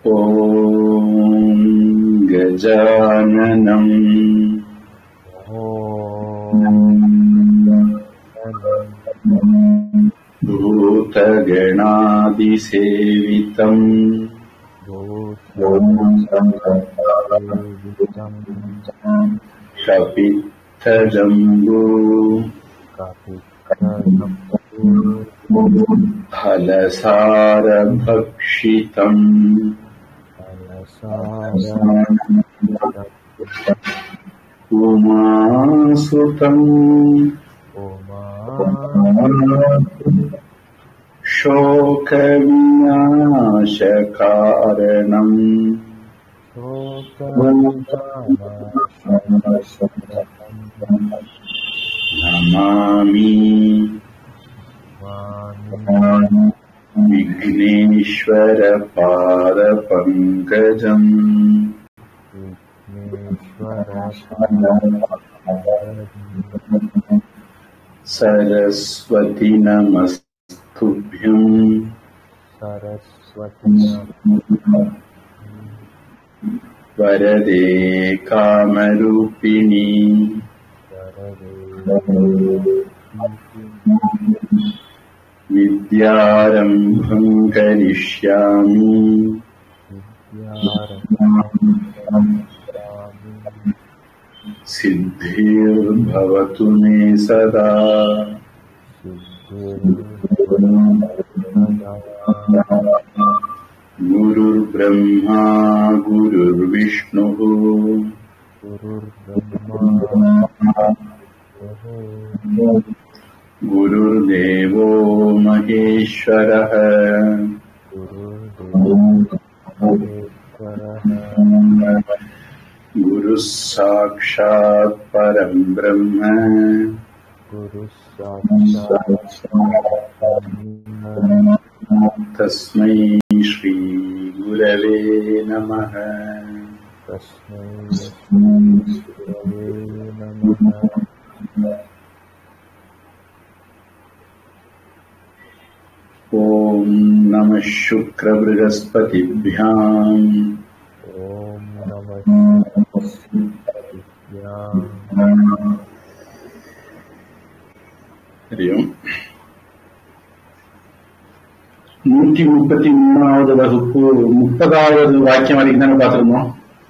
ॐ गजाननम् भूतगणादिसेवितम् कपित्थजम्बू फलसारभक्षितम् उमासुतम् शोकविनाशकारणम् नमामि विघ्नेश्वरपादपङ्कजम् सरस्वति नमस्तुभ्यम् वरदे कामरूपिणी विद्यारम्भम् करिष्यामि सिद्धिर्भवतु मे सदा गुरुर्ब्रह्मा गुरुर्विष्णुः गुरुर्देवो महेश्वरः गुरुः साक्षात् परम् ब्रह्म तस्मै श्रीगुरवे नमः ॐ नमः शुक्रबृहस्पतिभ्याम् हरि ओम् நூற்றி முப்பத்தி மூணாவது வகுப்பு முப்பதாவது வாக்கியம் வரைக்கும் தானே பார்த்திருந்தோம்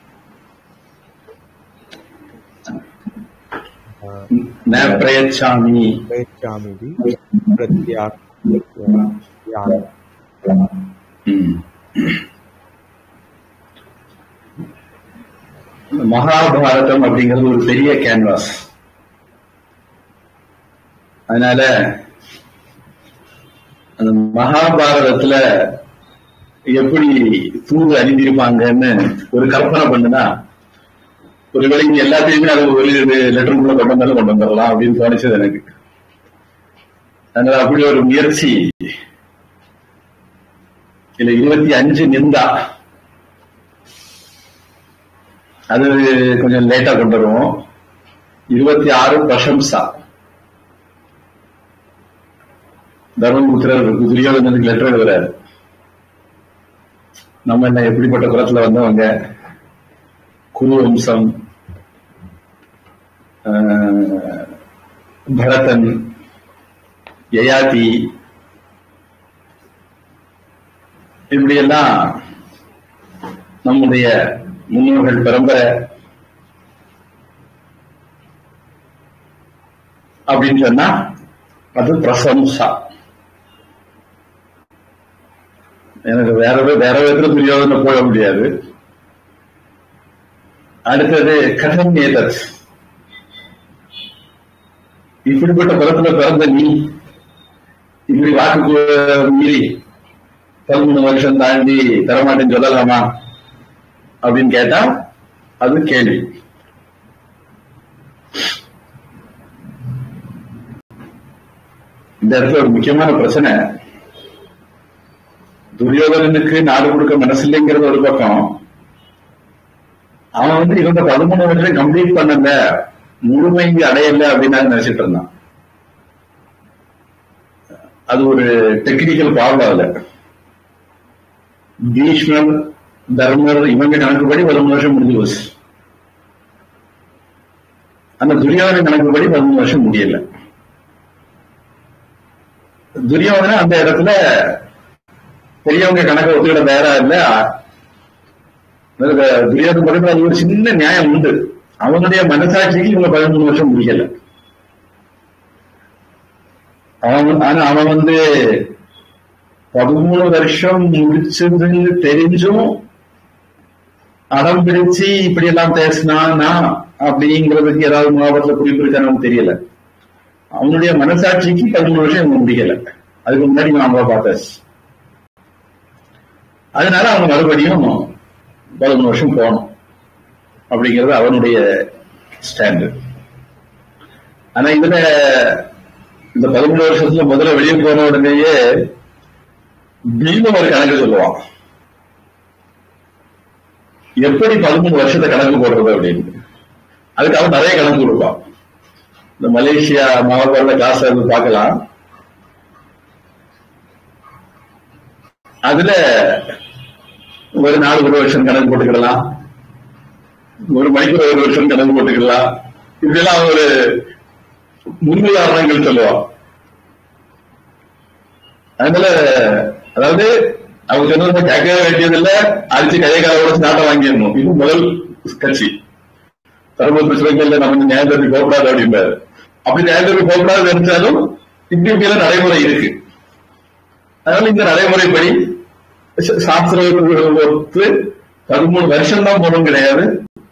ந பிரயச்சாமி प्रयच्छामीति प्रत्या ம். மகாபாரதம் அப்படிங்கிறது ஒரு பெரிய கேன்வாஸ் அதனால அந்த மகாபாரதத்துல எப்படி தூது அணிந்திருப்பாங்கன்னு ஒரு கற்பனை பண்ணுனா ஒரு வேளைக்கு எல்லாத்தையுமே அது ஒரு லெட்டருக்குள்ள கொண்டு வந்தாலும் கொண்டு வந்துடலாம் அப்படின்னு தோணிச்சது எனக்கு அதனால அப்படி ஒரு முயற்சி இதுல இருபத்தி அஞ்சு நிந்தா அது கொஞ்சம் லேட்டா கொண்டு வருவோம் இருபத்தி ஆறு பிரசம்சா தர்மபுத்திரர் துரியோதனனுக்கு லெட்டர் எழுதுறாரு நம்ம என்ன எப்படிப்பட்ட குலத்துல வந்தவங்க குரு வம்சம் ஆஹ், பரதன் யயாதி இப்படியெல்லாம் நம்முடைய முன்னோர்கள் பரம்பரை அப்படின்னு சொன்னா அது பிரசம்சா எனக்கு வேற வி- வேற விதத்துல துரியோதன போக முடியாது அடுத்தது கதம் ஏதத் இப்படிப்பட்ட குலத்துல பிறந்த நீ இப்படி வாக்கு கு- மீறி பதிமூணு வருஷம் தாண்டி தரமாட்டேன்னு சொல்லலாமா அப்படின்னு கேட்டா அது கேள்வி இந்த இடத்துல ஒரு முக்கியமான பிரச்சனை துரியோதனனுக்கு நாடு கொடுக்க மனசில்லைங்கிறது ஒரு பக்கம் அவன் வந்து இவங்க பதிமூணு வருஷம் கம்ப்ளீட் பண்ணல முழுமை அடையல அப்படின்னு நான் நினைச்சிட்டு இருந்தான் அது ஒரு டெக்னிக்கல் ப்ராப்ளம் அதுல பீஷ்மர் தர்மர் இவங்க கணக்குப்படி பதிமூணு வருஷம் முடிஞ்சு போச்சு அந்த துரியோதன கணக்குப்படி பதிமூணு வருஷம் முடியல துரியோதன அந்த இடத்துல பெரியவங்க கணக்கை ஒத்துக்கிட தயாரா இல்ல அதாவது துரியோதன பக்கத்துல அது ஒரு சின்ன நியாயம் உண்டு அவனுடைய மனசாட்சிக்கு இவங்க பதிமூணு வருஷம் முடியல அவன் வந்து- ஆனா அவன் வந்து பதிமூணு வருஷம் முடிச்சதுன்னு தெரிஞ்சும் அடம் பிடிச்சு இப்படி எல்லாம் பேசினானா அப்படிங்கிறதுக்கு ஏதாவது மாவட்டத்துல குறிப்பு இருக்கான்னு நமக்கு தெரியல அவனுடைய மனசாட்சிக்கு பதிமூணு வருஷம் இவங்க முடியல அதுக்கு முன்னாடி நான் அவங்கள பார்த்தாச்சு அதனால அவங்க மறுபடியும் பதிமூணு வருஷம் போகணும் அப்படிங்கிறது அவனுடைய ஸ்டாண்டு ஆனா இதுல இந்த பதிமூணு வருஷத்துல முதல்ல வெளியே போன உடனேயே பீமன் ஒரு கணக்கு சொல்லுவான் எப்படி பதிமூணு வருஷத்தை கணக்கு போடுறது அப்படின்னு அதுக்கு அவன் நிறைய கணக்கு கொடுப்பான் இந்த மலேசியா மாவட்ட காசு அது பார்க்கலாம் அதுல ஒரு நாள் ஒரு வருஷம் கணக்கு போட்டுக்கிடலாம் ஒரு மணிக்கு ஒரு வருஷம் கணக்கு போட்டுக்கலாம் இப்படிலாம் ஒரு முன்னுதாரணங்கள் சொல்லுவான் அதனால அதாவது அவங்க சொன்னது கேட்க வேண்டியதில்ல அடிச்சு கையை கால உடச்சு நாட்டை வாங்கிடணும் இது முதல் கட்சி தர்மபுரி சிவகங்கள்ல நம்ம நியாயத்தம்பி போகக்கூடாது அப்படின்றாரு அப்படி நியாயத்தம்பி போகக்கூடாது நினைச்சாலும் இப்படி இப்படி எல்லாம் நடைமுறை இருக்கு அதனால இந்த நடைமுறைப்படி ச- சாஸ்திரம் ஒத்து பதிமூணு வருஷம் தான் போகணும் கிடையாது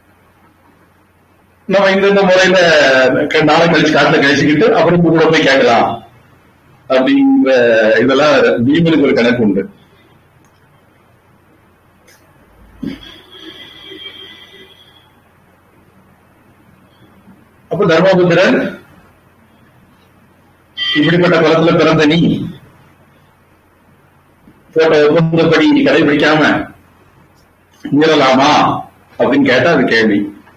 நம்ம இந்தந்த முறையில க- நாளை கழிச்சு காட்டுல கழிச்சுக்கிட்டு அப்புறம் கூட போய் கேட்கலாம் அப்படிங்கிற இதெல்லாம் பீமனுக்கு ஒரு கணக்கு உண்டு அப்ப தர்மபுத்திரன் இப்படிப்பட்ட குலத்துல பிறந்த நீ போட்ட ஒப்பந்தப்படி கடைபிடிக்காம மீறலாமா அப்படின்னு கேட்டா அது கேள்வி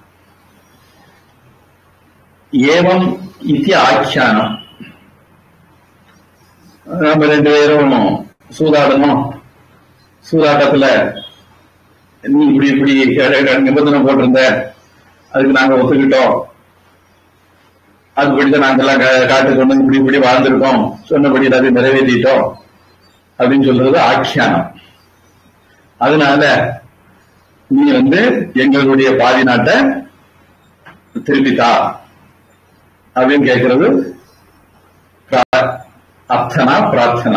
ஏவம் இத்தி ஆக்கியானம் நம்ம ரெண்டு பேரும் சூதாடணும் சூதாட்டத்துல நீ இப்படி இப்படி க- க- நிபந்தனை போட்டிருந்த அதுக்கு நாங்க ஒத்துக்கிட்டோம் அதுபடிதான் நாங்கெல்லாம் கா- காட்டுக்கு கொண்டு வந்து இப்படி இப்படி வாழ்ந்திருக்கோம் சொன்னபடி எல்லாத்தையும் நிறைவேற்றிட்டோம் அப்படின்னு சொல்றது ஆக்கியானம் அதனால நீ வந்து எங்களுடைய பாதி நாட்டை திருப்பித்தா அப்படின்னு கேட்கிறது பிரா- அர்த்தனா பிரார்த்தனா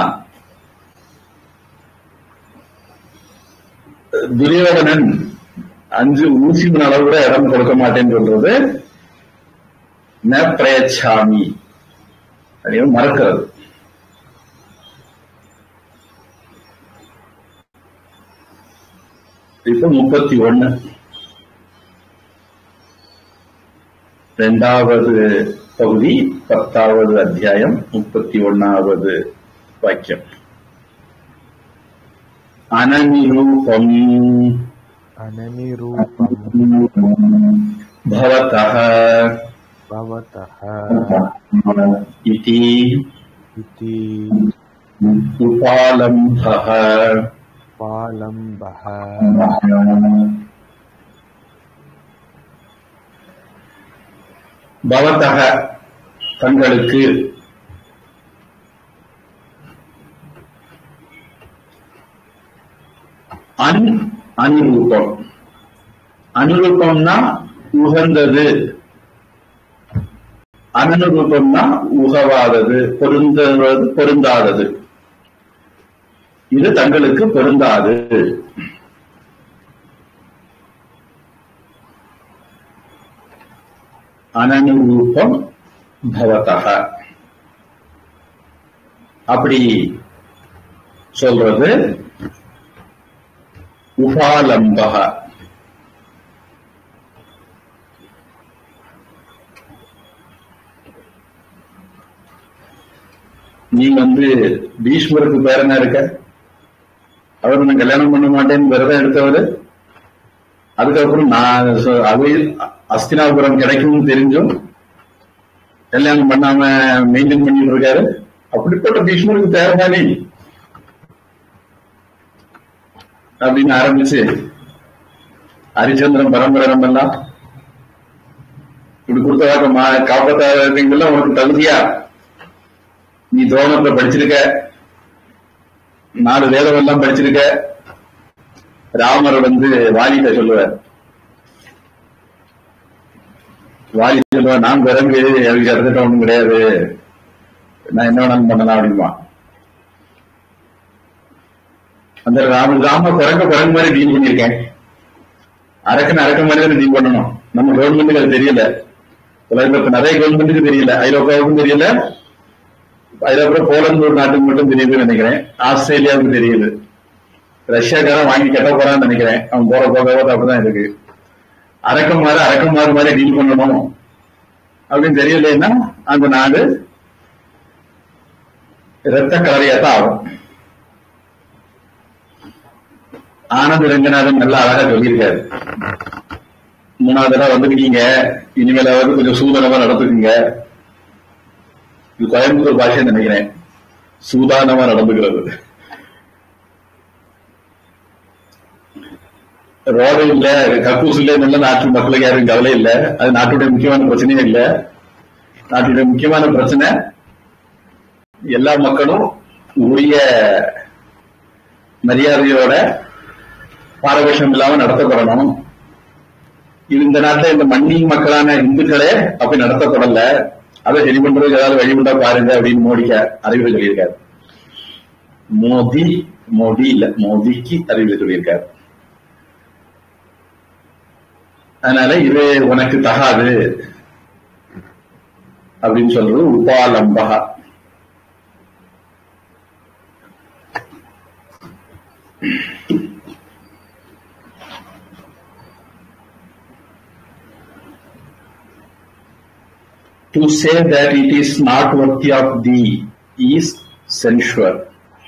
துரியோதனன் அஞ்சு ஊசி மணி அளவு கூட இடம் கொடுக்க மாட்டேன்னு சொல்றது ந பிரயச்சாமி அப்படின்னு மறக்கிறது இப்ப முப்பத்தி ஒண்ணு ரெண்டாவது பகுதி பத்தாவது அத்தியாயம் முப்பத்தி ஒன்னாவது வாக்கியம் அனநிரூபம் अननिरूपम् भवतः भवतः इति इति उपालम्भः पालम्बः பவத்தக தங்களுக்கு அன் அனுரூபம் அனுரூபம்னா உகந்தது அனனுரூபம்னா உகவாதது பொருந்தது பொருந்தாதது இது தங்களுக்கு பொருந்தாது அனனுரூபம் பவதக அப்படி சொல்றது உபாலம்பக நீ வந்து பீஷ்மருக்கு பேரனா இருக்க அவர் நான் கல்யாணம் பண்ண மாட்டேன்னு விரதம் எடுத்தவர் அதுக்கப்புறம் நான் சொ- அது அஸ்தினாபுரம் கிடைக்கும்னு தெரிஞ்சும் கல்யாணம் பண்ணாம மெயின்டைன் பண்ணிட்டு இருக்காரு அப்படிப்பட்ட பீஷ்மருக்கு தேவைதானே அப்படின்னு ஆரம்பிச்சு ஹரிச்சந்திரன் பரம்பரை நம்ம எல்லாம் இப்படி கொடுத்த வாக்க மா காப்பாத்தாதீங்கெல்லாம் உனக்கு தகுதியா நீ துரோணத்தை படிச்சிருக்க நாலு வேதம் எல்லாம் படிச்சிருக்க ராமர் வந்து வாலிட்ட சொல்லுவார் வாலி சொல்லுவார் நான் பிறகு எனக்கு இறந்துட்ட ஒண்ணும் கிடையாது நான் என்ன வேணாலும் பண்ணலாம் அப்படிமா அந்த ராம ராம பிறக்க பிறகு மாதிரி டீல் பண்ணியிருக்கேன் அரக்கன் அரக்க மாதிரி தான் டீல் பண்ணணும் நம்ம கவர்மெண்ட்டுக்கு அது தெரியல உலகத்துல இப்ப நிறைய கவர்மெண்ட்டுக்கு தெரியல ஐரோப்பாவுக்கும் தெரியல ஐரோப்பா போலந்து ஒரு நாட்டுக்கு மட்டும் தெரியுதுன்னு நினைக்கிறேன் ஆஸ்திரேலியாவுக்கு தெரியுது ரஷ்யாக்காரன் வாங்கி கட்ட போறான்னு நினைக்கிறேன் அவன் போற போக போக அப்படிதான் இருக்கு அரக்கம் மாதிரி அரக்கம் மாதிரி மாதிரி டீல் பண்ணணும் அப்படின்னு தெரியலன்னா அந்த நாடு இரத்த கலவையாத்தான் ஆகும் ஆனந்த ரங்கநாதன் நல்லா அழகா சொல்லியிருக்காரு மூணாவது தடவை வந்துருக்கீங்க இனிமேலாவது கொஞ்சம் சூதனமா நடந்துக்குங்க இது கோயம்புத்தூர் பாஷைன்னு நினைக்கிறேன் சூதானமா நடந்துக்கிறது ரோடு இல்ல கக்கூஸ் இல்ல நல்ல நாட்டு மக்களுக்கு யாரும் கவலை இல்ல அது நாட்டுடைய முக்கியமான பிரச்சனையே இல்ல நாட்டுடைய முக்கியமான பிரச்சனை எல்லா மக்களும் உரிய மரியாதையோட பாரபட்சம் இல்லாம நடத்தப்படணும் இது இந்த நாட்டுல இந்த மண்ணி மக்களான இந்துக்களே அப்படி நடத்தப்படல அதை சரி பண்றதுக்கு ஏதாவது வழிமுண்டா பாருங்க அப்படின்னு மோடிக்கு அறிவுரை சொல்லியிருக்காரு மோடி மோடி இல்ல மோடிக்கு அறிவுரை சொல்லியிருக்காரு அதனால இது உனக்கு தகாது அப்படின்னு சொல்றது உபாலம்பா to say that it is not worthy of thee is sensual.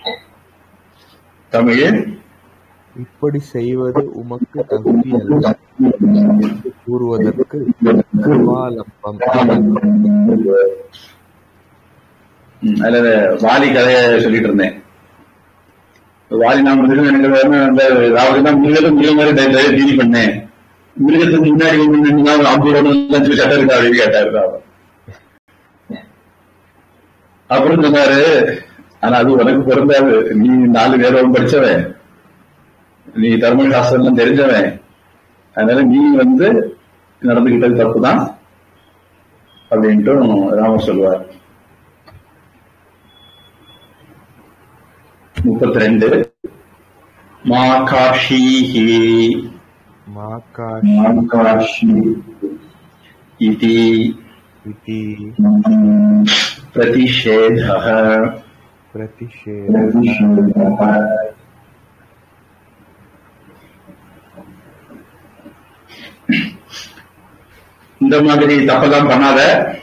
தமிழில் இப்படி செய்வது உமக்கு தகுதி அல்ல என்று கூறுவதற்கு உபாலம்பம் ம், அதுல வாலி கதையை சொல்லிட்டு இருந்தேன் வாலி நான் மிருகம் எனக்கு வேணும் அந்த அதாவது நான் மிருகத்தை மிருகம் மாதிரி டீல் பண்ணேன் மிருகத்துக்கு முன்னாடி வந்து நின்னா ஒரு ஐம்பது ரூபா லஞ்சு சட்டம் இருக்கா அப்படின்னு கேட்டாரு அவர். அப்புறம் சொன்னாரு ஆனா அது உனக்கு பிறந்தாது நீ நாலு வேதம் படிச்சவன் நீ தர்ம சாஸ்திரம் எல்லாம் தெரிஞ்சவன் அதனால நீ வந்து நடந்துகிட்டது தப்பு தான் அப்படின்ட்டு ராமர் சொல்லுவார் முப்பத்தி ரெண்டு மா காஷீஹி மாகாஷி மாகாஷி இதி இதி பிரதிஷேதः பிரதிஷேத இந்த மாதிரி தப்பெல்லாம் பண்ணாத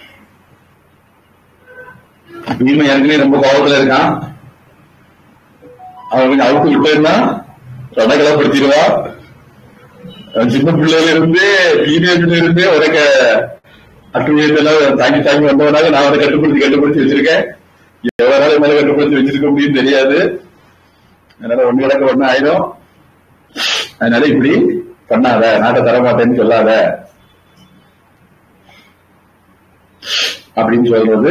பீம ஏற்கனவே ரொம்ப கோபத்துல இருக்கான் அவன் கொஞ்சம் அவுத்து விட்டேன்னா ரணகலப்படுத்திடுவா அவன் சின்ன பிள்ளையில இருந்து டீனேஜ்ல இருந்தே உனக்கு அட்டுமையத்தெல்லாம் தாங்கி தாங்கி வந்தவனாக நான் அவனை கட்டுப்படுத்தி கட்டுப்படுத்தி வச்சிருக்கேன் எவரால மேல கட்டுப்படுத்தி வச்சிருக்க முடியும் தெரியாது அதனால ஒண்ணு கிடக்க ஒண்ணு ஆயிடும் அதனால இப்படி பண்ணாத நாட்டை தரமாட்டேன்னு சொல்லாத அப்படின்னு சொல்றது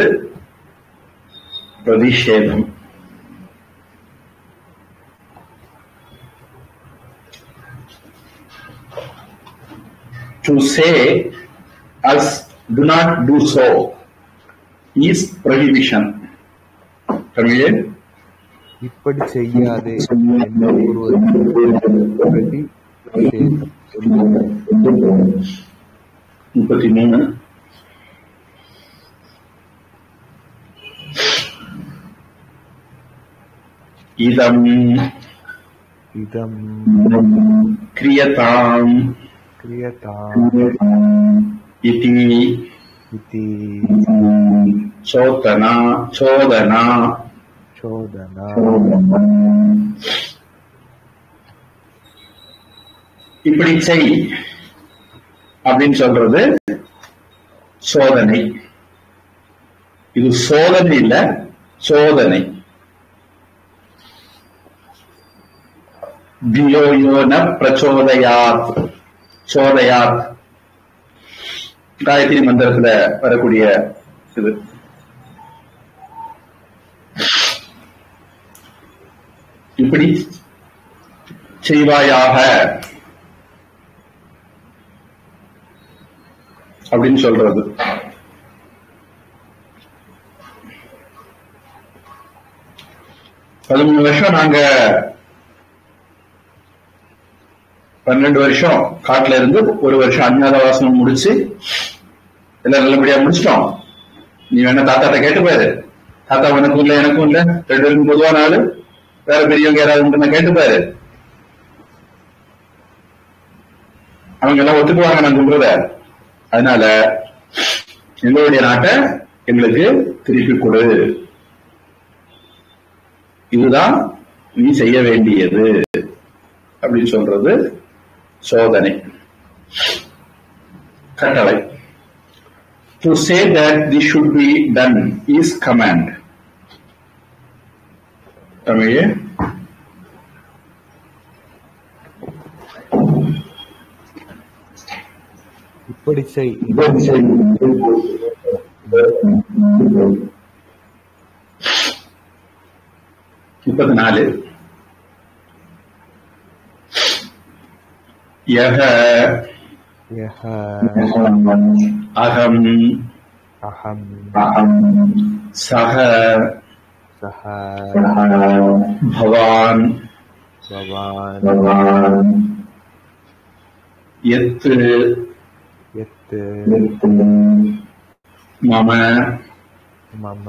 பிரதிஷேதம் to say as do not do so is prohibition தமிழில் இப்படி செய்யாதே என்று கூறுவதற்கு பிரதிஷேதம் முப்பத்தி மூணு இதம் இதம் கிரியதாம் கிரியதாம் இதி இதி சோதனா சோதனா சோதனா இப்படி செய் அப்படின்னு சொல்றது சோதனை இது சோதனை இல்ல சோதனை தியோ யோ ந பிரச்சோதயாத் சோதயாத் காயத்ரி மந்திரத்துல வரக்கூடிய இது இப்படி செய்வாயாக அப்படின்னு சொல்றது பதிமூணு வருஷம் நாங்க பன்னெண்டு வருஷம் காட்டுல இருந்து ஒரு வருஷம் அஞ்ஞாதவாசனம் முடிச்சு எல்லாம் நல்லபடியா முடிச்சிட்டோம் நீ வேணா தாத்தாட்ட கேட்டு பாரு தாத்தா உனக்கும் இல்ல எனக்கும் இல்ல ரெண்டு பேருக்கும் பொதுவான ஆளு வேற பெரியவங்க யாராவது உண்டுன்னா கேட்டு பாரு அவங்க எல்லாம் ஒத்துக்குவாங்க நான் சொல்றத அதனால எங்களுடைய நாட்டை எங்களுக்கு திருப்பி கொடு இதுதான் நீ செய்ய வேண்டியது அப்படின்னு சொல்றது சோதனை கட்டளை to say that this should be done is command தமிழே இப்படி செய் முப்பத்தி நாலு யக யஹ அகம் அஹம் சக சஹ பவான் பவான் எத்து எத்து மம மம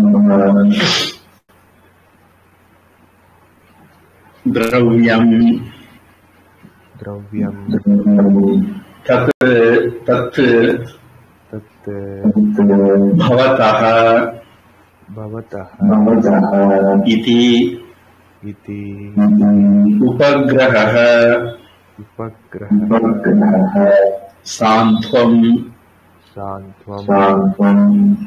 திரவியம் திரவியம் தத் தத்து தத் பவதः பவதः इति इति उपग्रहः उपग्रहः सान्त्वम् சாந்த்வம்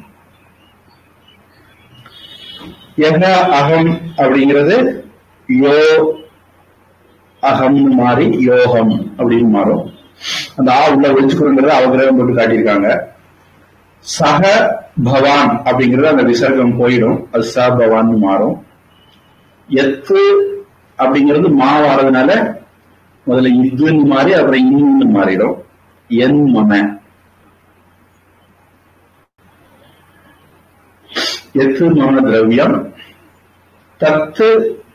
யக அகம் அப்படிங்கிறது யோ அகம்னு மாறி யோகம் அப்படின்னு மாறும் அந்த ஆ உள்ள ஒழிச்சுக்கிறோங்கிறத அவகிரகம் போட்டு காட்டியிருக்காங்க சக பவான் அப்படிங்கிறது அந்த விசர்க்கம் போயிடும் அது ச பவான் மாறும் எத்து அப்படிங்கிறது மா வாரதுனால முதல்ல இதுன்னு மாறி அப்புறம் இன்னும் மாறிடும் என் மம எத்து மம திரவியம் தத்து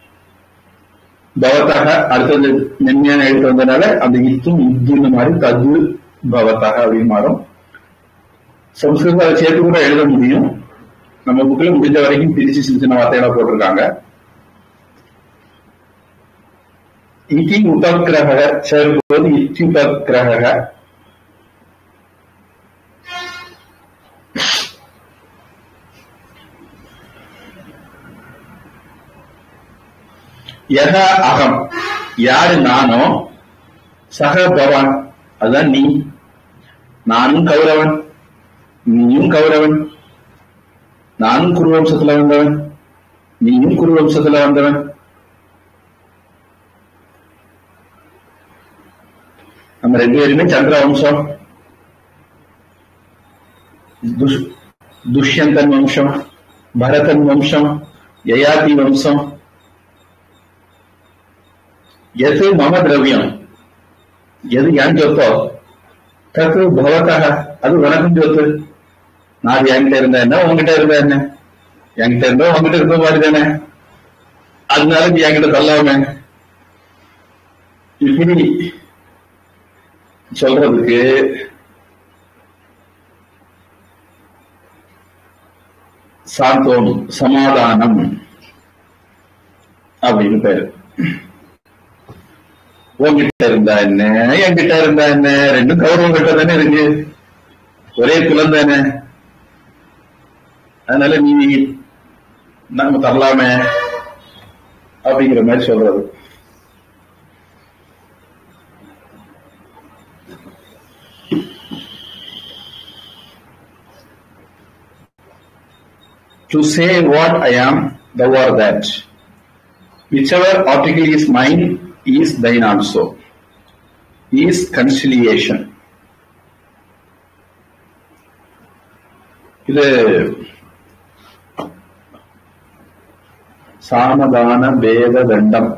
பவத்தக அடுத்தது மென்மையான எழுத்து வந்ததுனால அந்த இத்தும் இத்துன்னு மாறி தது பவத்தக அப்படின்னு மாறும் சம்ஸ்கிருதம் அதை சேர்த்து கூட எழுத முடியும் நம்ம புக்கில் முடிஞ்ச வரைக்கும் பிரிச்சு சின்ன சின்ன வார்த்தைகளா போட்டிருக்காங்க இதி உபக்கிரக சேர்ப்பது இத்தியுபக்கிரக யக அகம் யாரு நானோ சக பவான் அதுதான் நீ நானும் கௌரவன் நீயும் கௌரவன் நானும் குருவம்சத்துல வந்தவன் நீயும் குருவம்சத்துல வந்தவன் நம்ம ரெண்டு பேருமே சந்திர வம்சம் துஷ்- துஷ்யந்தன் வம்சம் பரதன் வம்சம் யயாதி வம்சம் எது மம திரவியம் எது என் சொத்தோ தத்து பவத்தக அது உனக்கும் சொத்து நான் என்கிட்ட இருந்தா என்ன உங்ககிட்ட இருந்தா என்ன என்கிட்ட இருந்தா உங்ககிட்ட இருந்த மாதிரி தானே அதனால நீ என்கிட்ட சொல்லாம இப்படி சொல்றதுக்கு சாந்தோம் சமாதானம் அப்படின்னு பேரு உங்ககிட்ட இருந்தா என்ன என்கிட்ட இருந்தா என்ன ரெண்டும் கௌரவம் கிட்ட தானே இருக்கு ஒரே குலம் தானே அதனால நீ நம்ம தரலாமே அப்படிங்கிற மாதிரி சொல்றது to say what I am, thou art that. Whichever article is mine is thine also is conciliation இது சாமதான பேத தண்டம்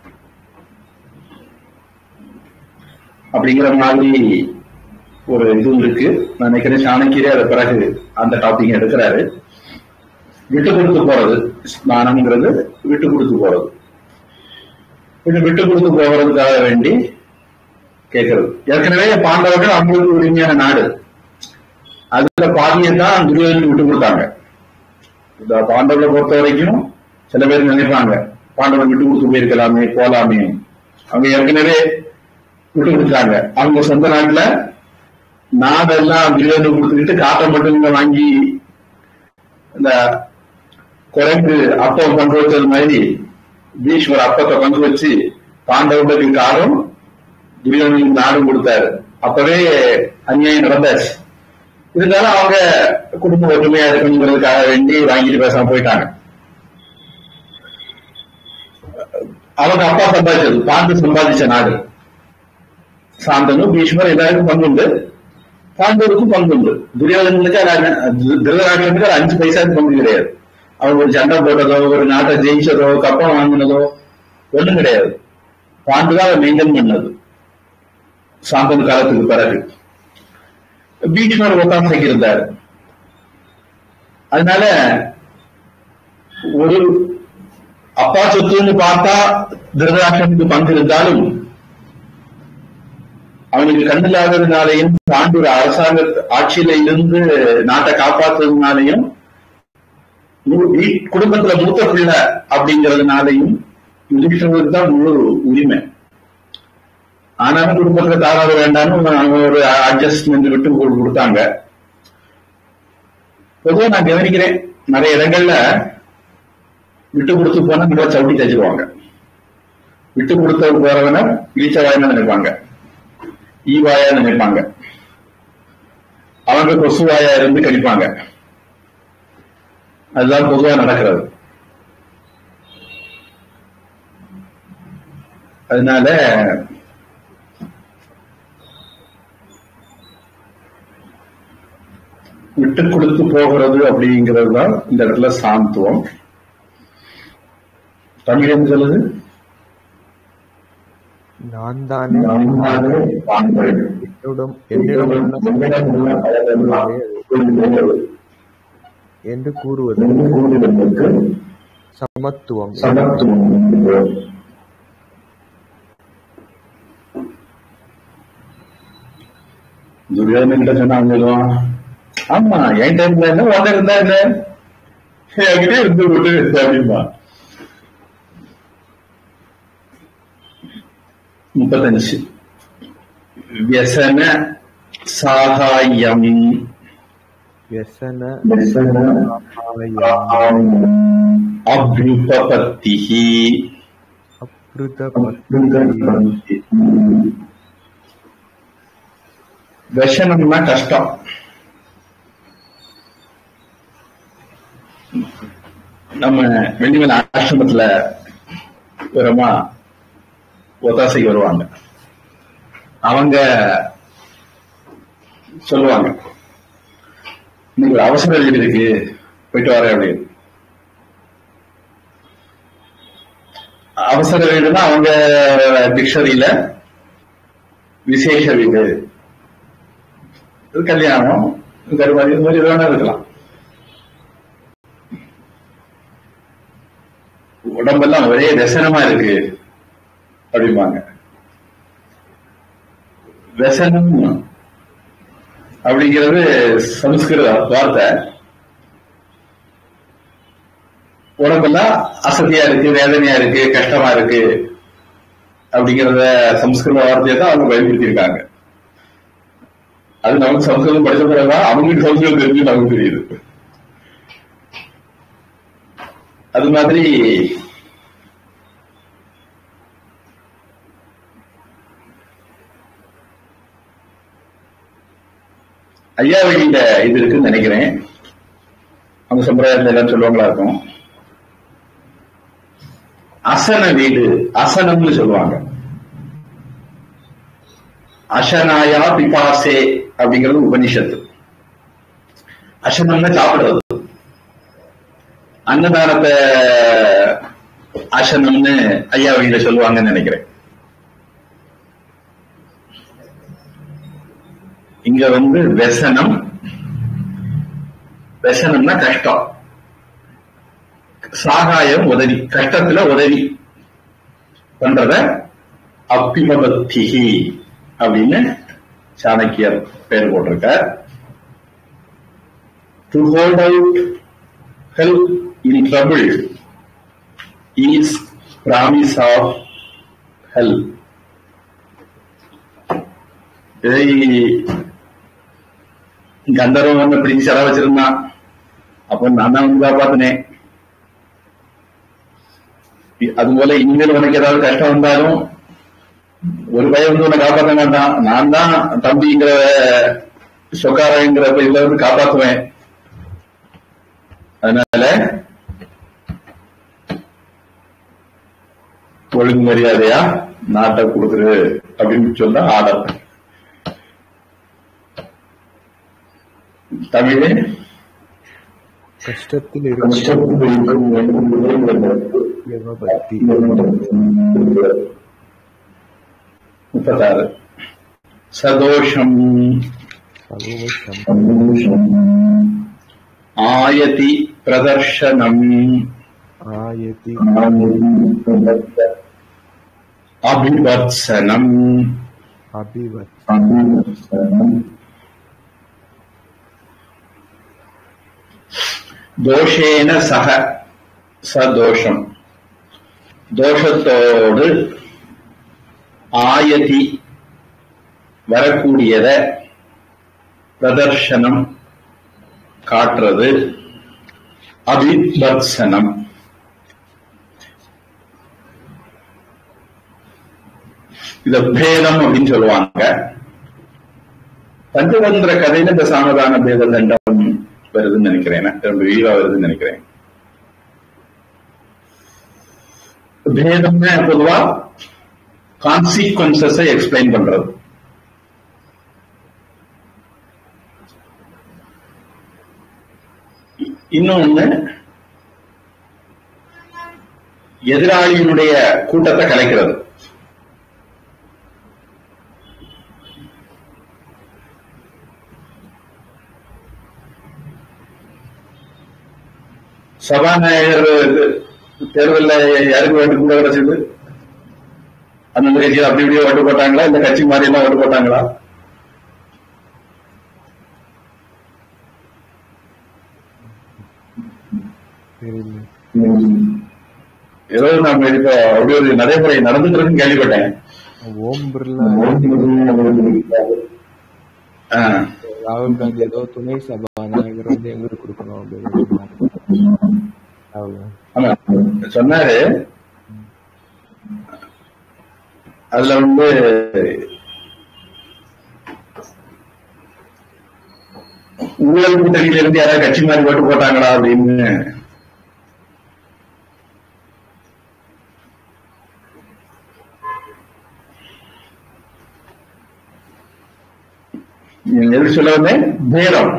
அப்படிங்கிற மாதிரி ஒரு இது இருக்கு நான் நினைக்கிறேன் சாணக்கியரே அதை பிறகு அந்த டாபிக் எடுக்கிறாரு விட்டு கொடுத்து போறது ஸ்நானம்ங்கிறது விட்டு கொடுத்து போறது இது விட்டு கொடுத்து போகிறதுக்காக வேண்டி கேட்கறது ஏற்கனவே பாண்டவர்கள் அவங்களுக்கு உரிமையான நாடு அதுல பாதியை தான் துரியோதனுக்கு விட்டு கொடுத்தாங்க இந்த பாண்டவர்களை பொறுத்த வரைக்கும் சில பேர் நினைப்பாங்க பாண்டவர் விட்டு கொடுத்து போயிருக்கலாமே போலாமே அவங்க ஏற்கனவே விட்டு கொடுத்தாங்க அவங்க சொந்த நாட்டுல நாடெல்லாம் துரியோதனுக்கு கொடுத்துக்கிட்டு காட்டை மட்டும் இங்க வாங்கி இந்த குரங்கு அப்பம் பங்கு வச்சது மாதிரி பீஷ்மர் அப்பத்தை பங்கு வச்சு பாண்டவர்களுக்கு காலம் துரியோதனுக்கு நாடும் கொடுத்தாரு அப்பவே அநியாயம் நடந்தாச்சு இருந்தாலும் அவங்க குடும்ப ஒற்றுமையா இருக்கணுங்கிறதுக்காக வேண்டி வாங்கிட்டு பேசாம போயிட்டாங்க அவங்க அப்பா சம்பாதிச்சது பாண்டு சம்பாதிச்ச நாடு சாந்தனு பீஷ்மர் எல்லாருக்கும் பங்குண்டு பாண்டவருக்கும் பங்குண்டு துரியோதனனுக்கு திருதராட்சனுக்கு அது அஞ்சு பைசாவுக்கு பங்கு கிடையாது அவங்க ஒரு சண்டை போட்டதோ ஒரு நாட்டை ஜெயிச்சதோ கப்பம் வாங்கினதோ ஒண்ணும் கிடையாது பாண்டு தான் அதை மெயின்டைன் பண்ணது சாந்தன் காலத்துக்கு பிறகு பீஷ்மர் ஒத்தாசைக்கு இருந்தார் அதனால ஒரு அப்பா சொத்துன்னு பார்த்தா திருதராஷ்டனுக்கு பங்கு இருந்தாலும் அவனுக்கு கண்ணில்லாததுனாலையும் பாண்டு ஒரு அரசாங்க ஆட்சியில இருந்து நாட்டை காப்பாத்துறதுனாலையும் குடும்பத்துல மூத்த பிள்ளை அப்படிங்கறதுனாலையும் யுதிஷ்டருக்கு தான் முழு உரிமை ஆனாலும் குடும்பத்துல தாராள வேண்டாம்னு அவங்க ஒரு அட்ஜஸ்ட்மெண்ட் விட்டு கொடுத்தாங்க பொதுவாக நான் கவனிக்கிறேன் நிறைய இடங்கள்ல விட்டு கொடுத்து போனா நல்லா சவுட்டி தச்சுக்குவாங்க விட்டு கொடுத்த போறவன இழிச்சவாயன்னு நினைப்பாங்க ஈவாயா நினைப்பாங்க அவங்க கொசுவாயா இருந்து கடிப்பாங்க அதுதான் பொதுவா நடக்கிறது அதனால விட்டு கொடுத்து போகிறது அப்படிங்கிறது தான் இந்த இடத்துல சாந்துவம் தமிழ் என்ன சொல்லுது நான் தானே நானே பாண்டவன். என்னிடம் என்னிடம் உள்ள என்னிடமுள்ள பயமெல்லாம் ஒழிந்தது. என்று கூறுவது என்று கூறுவதற்கு சமத்துவம் சமத்துவம் என்கிறோம். துரியோதனன் கிட்ட சொன்னா அவன் சொல்லுவான் ஆமா என் டைம்ல என்ன உடனே இருந்தா என்ன என்கிட்ட இருந்து விட்டு அப்படின்பா முப்பத்தஞ்சு வியசன சாகாயம் व्यसन व्यसन सहायम् அபியுபபத்திஹி अप्रुतपत्ति விஷனம்னா கஷ்டம் நம்ம வெள்ளிமலை ஆசிரமத்துல விவரமா ஒத்தாசைக்கு வருவாங்க அவங்க சொல்லுவாங்க இன்னைக்கு ஒரு அவசர வீடு இருக்கு போயிட்டு வரேன் அப்படின்னு அவசர வீடுனா அவங்க டிக்ஷனரியில விசேஷ வீடு இது கல்யாணம் கருமாதி இது மாதிரி எது வேணா இருக்கலாம் உடம்பெல்லாம் ஒரே व्यசனமா இருக்கு அப்படிம்பாங்க व्यசனம் அப்படிங்கிறது சமஸ்கிருத வார்த்தை உடம்பெல்லாம் அசதியா இருக்கு வேதனையா இருக்கு கஷ்டமா இருக்கு அப்படிங்கிறத சமஸ்கிருத வார்த்தையை தான் அவங்க பயன்படுத்தியிருக்காங்க அது நமக்கு சமஸ்கிருதம் படிச்ச பிறகுதான் அவங்களுக்கு சமஸ்கிருதம் தெரிஞ்சு நமக்கு தெரியுது அது மாதிரி ஐயா வழியில இது இருக்குன்னு நினைக்கிறேன் அவங்க சம்பிரதாயத்துல எல்லாம் சொல்லுவாங்களா இருக்கும் அசன வீடு அசனம்னு சொல்லுவாங்க அசனாயா பிபாசே அப்படிங்கிறது உபனிஷத்து அசனம்னா சாப்பிடுறது அன்னதானத்தை அசனம்னு ஐயா வழியில சொல்லுவாங்கன்னு நினைக்கிறேன் இங்க வந்து வெசனம் வெசனம்னா கஷ்டம் சாகாயம் உதவி கஷ்டத்துல உதவி பண்றத அப்பிமபத்திகி அப்படின்னு சாணக்கியர் பேர் போட்டிருக்கார் to hold out help in trouble is promise of help இதை கந்தர்வன் வந்து பிடிச்சு செலவு வச்சிருந்தான் அப்ப நான் தான் வந்து காப்பாத்தினேன் அதுபோல இனிமேல் உனக்கு ஏதாவது கஷ்டம் வந்தாலும் ஒரு பையன் வந்து உன்னை காப்பாற்ற மாட்டான் நான் தான் தம்பிங்கிற சொக்காரங்கிற இதுல வந்து காப்பாத்துவேன் அதனால ஒழுங்கு மரியாதையா நாட்டை கொடுத்துரு அப்படின்னு சொன்னா ஆர்டர் தமிழே கஷ்டத்தில் இருக்கும் யமபக்தி முப்பத்தாறு சதோஷம் சதோஷம் ஆயதி பிரதர்ஷனம் ஆயதி அபிவர்சனம் அபிவத் தோஷேன சக சதோஷம் தோஷத்தோடு ஆயதி வரக்கூடியத பிரதர்ஷனம் காட்டுறது அபிவர்சனம் இத பேதம் அப்படின்னு சொல்லுவாங்க பஞ்சதந்திர கதையில இந்த சாமதான பேத தண்டம் வருதுன்னு நினைக்கிறேன் ரெண்டு வீரா வருதுன்னு நினைக்கிறேன் பேதம்னா பொதுவா கான்சிக்வன்சஸை எக்ஸ்பிளைன் பண்றது இன்னொன்னு எதிராளியினுடைய கூட்டத்தை கலைக்கிறது சபாநாயகர் தேர்தலில் யாருக்கு ஓட்டு கூட கிடைச்சது அந்தந்த கட்சியில் அப்படி இப்படியே ஓட்டு போட்டாங்களா இந்த கட்சி மாதிரி எல்லாம் ஓட்டு போட்டாங்களா தெரியல ஏதோ நம்ம இப்ப அப்படி ஒரு நடைமுறை நடந்துட்டு இருக்குன்னு கேள்விப்பட்டேன் ஓம் பிர்லா ஆ, ராகுல் காந்தி ஏதோ துணை சபாநாயகர் வந்து எங்களுக்கு கொடுக்கணும் அப்படின்னு சொன்னாரு. அவ்வளவுதான். ஆமா சொன்னாரு அதுல வந்து ஊழல் கூட்டணியில இருந்து யாராவது கட்சி மாதிரி ஓட்டு போட்டாங்களா அப்படின்னு எதுக்கு சொல்ல வந்தேன் பேரம்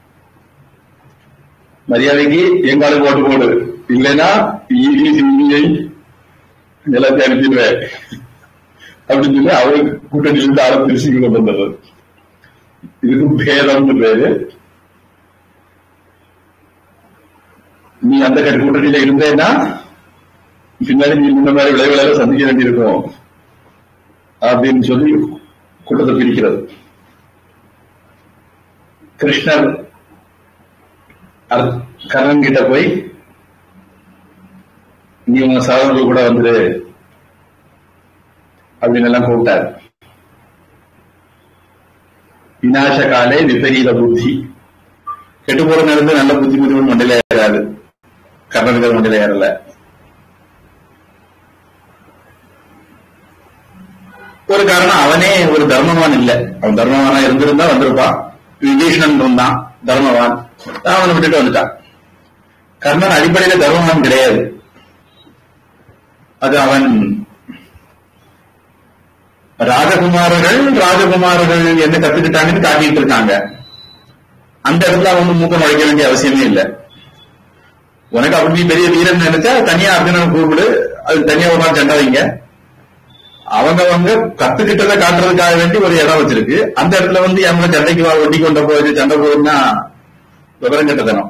மரியாதைக்கு எங்காலுக்கு ஓட்டு போடு இல்லைன்னா இடி சிபிஐ எல்லாத்தையும் அனுப்பிடுவேன் அப்படின்னு சொல்லி அவரு கூட்டணியிலிருந்து ஆளை பிரிச்சு கொண்டு வந்தது இதுக்கு பேதம்னு பேரு நீ அந்த கட்சி கூட்டணியில இருந்தேன்னா பின்னாடி நீ இந்த மாதிரி விளைவுகளை சந்திக்க வேண்டியிருக்கும் அப்படின்னு சொல்லி கூட்டத்தை பிரிக்கிறது கிருஷ்ணர் அர்- கர்ணன் கிட்ட போய் நீ உங்க சகோதரர்கள் கூட வந்துரு அப்படின்னு எல்லாம் கூப்பிட்டார் விநாச காலே விபரீத புத்தி கெட்டு போற நேரத்துல நல்ல புத்தி முடிவு மண்டையில ஏறாது கர்ணனுக்கு மண்டையில ஏறல ஒரு காரணம் அவனே ஒரு தர்மவான் இல்ல அவன் தர்மவானா இருந்திருந்தா வந்திருப்பான் விபீஷணன் இருந்தான் தர்மவான் அவனை விட்டுட்டு வந்துட்டான் கர்ணன் அடிப்படையில தர்மவான் கிடையாது அது அவன் ராஜகுமாரர்கள் ராஜகுமாரர்கள் என்ன கத்துக்கிட்டாங்கன்னு காட்டிட்டு இருக்காங்க அந்த இடத்துல அவங்க மூக்க நுழைக்க வேண்டிய அவசியமே இல்லை உனக்கு அப்படி பெரிய வீரன் நினைச்சா தனியா அர்ஜுனனை கூப்பிடு அது தனியா ஒரு நாள் சண்டை வைங்க அவங்க அவங்க கத்துக்கிட்டதை காட்டுறதுக்காக வேண்டி ஒரு இடம் வச்சிருக்கு அந்த இடத்துல வந்து எம்ம சண்டைக்கு வா ஒட்டி கொண்ட போய் சண்டை போகுதுன்னா விவரம் கட்டதனம்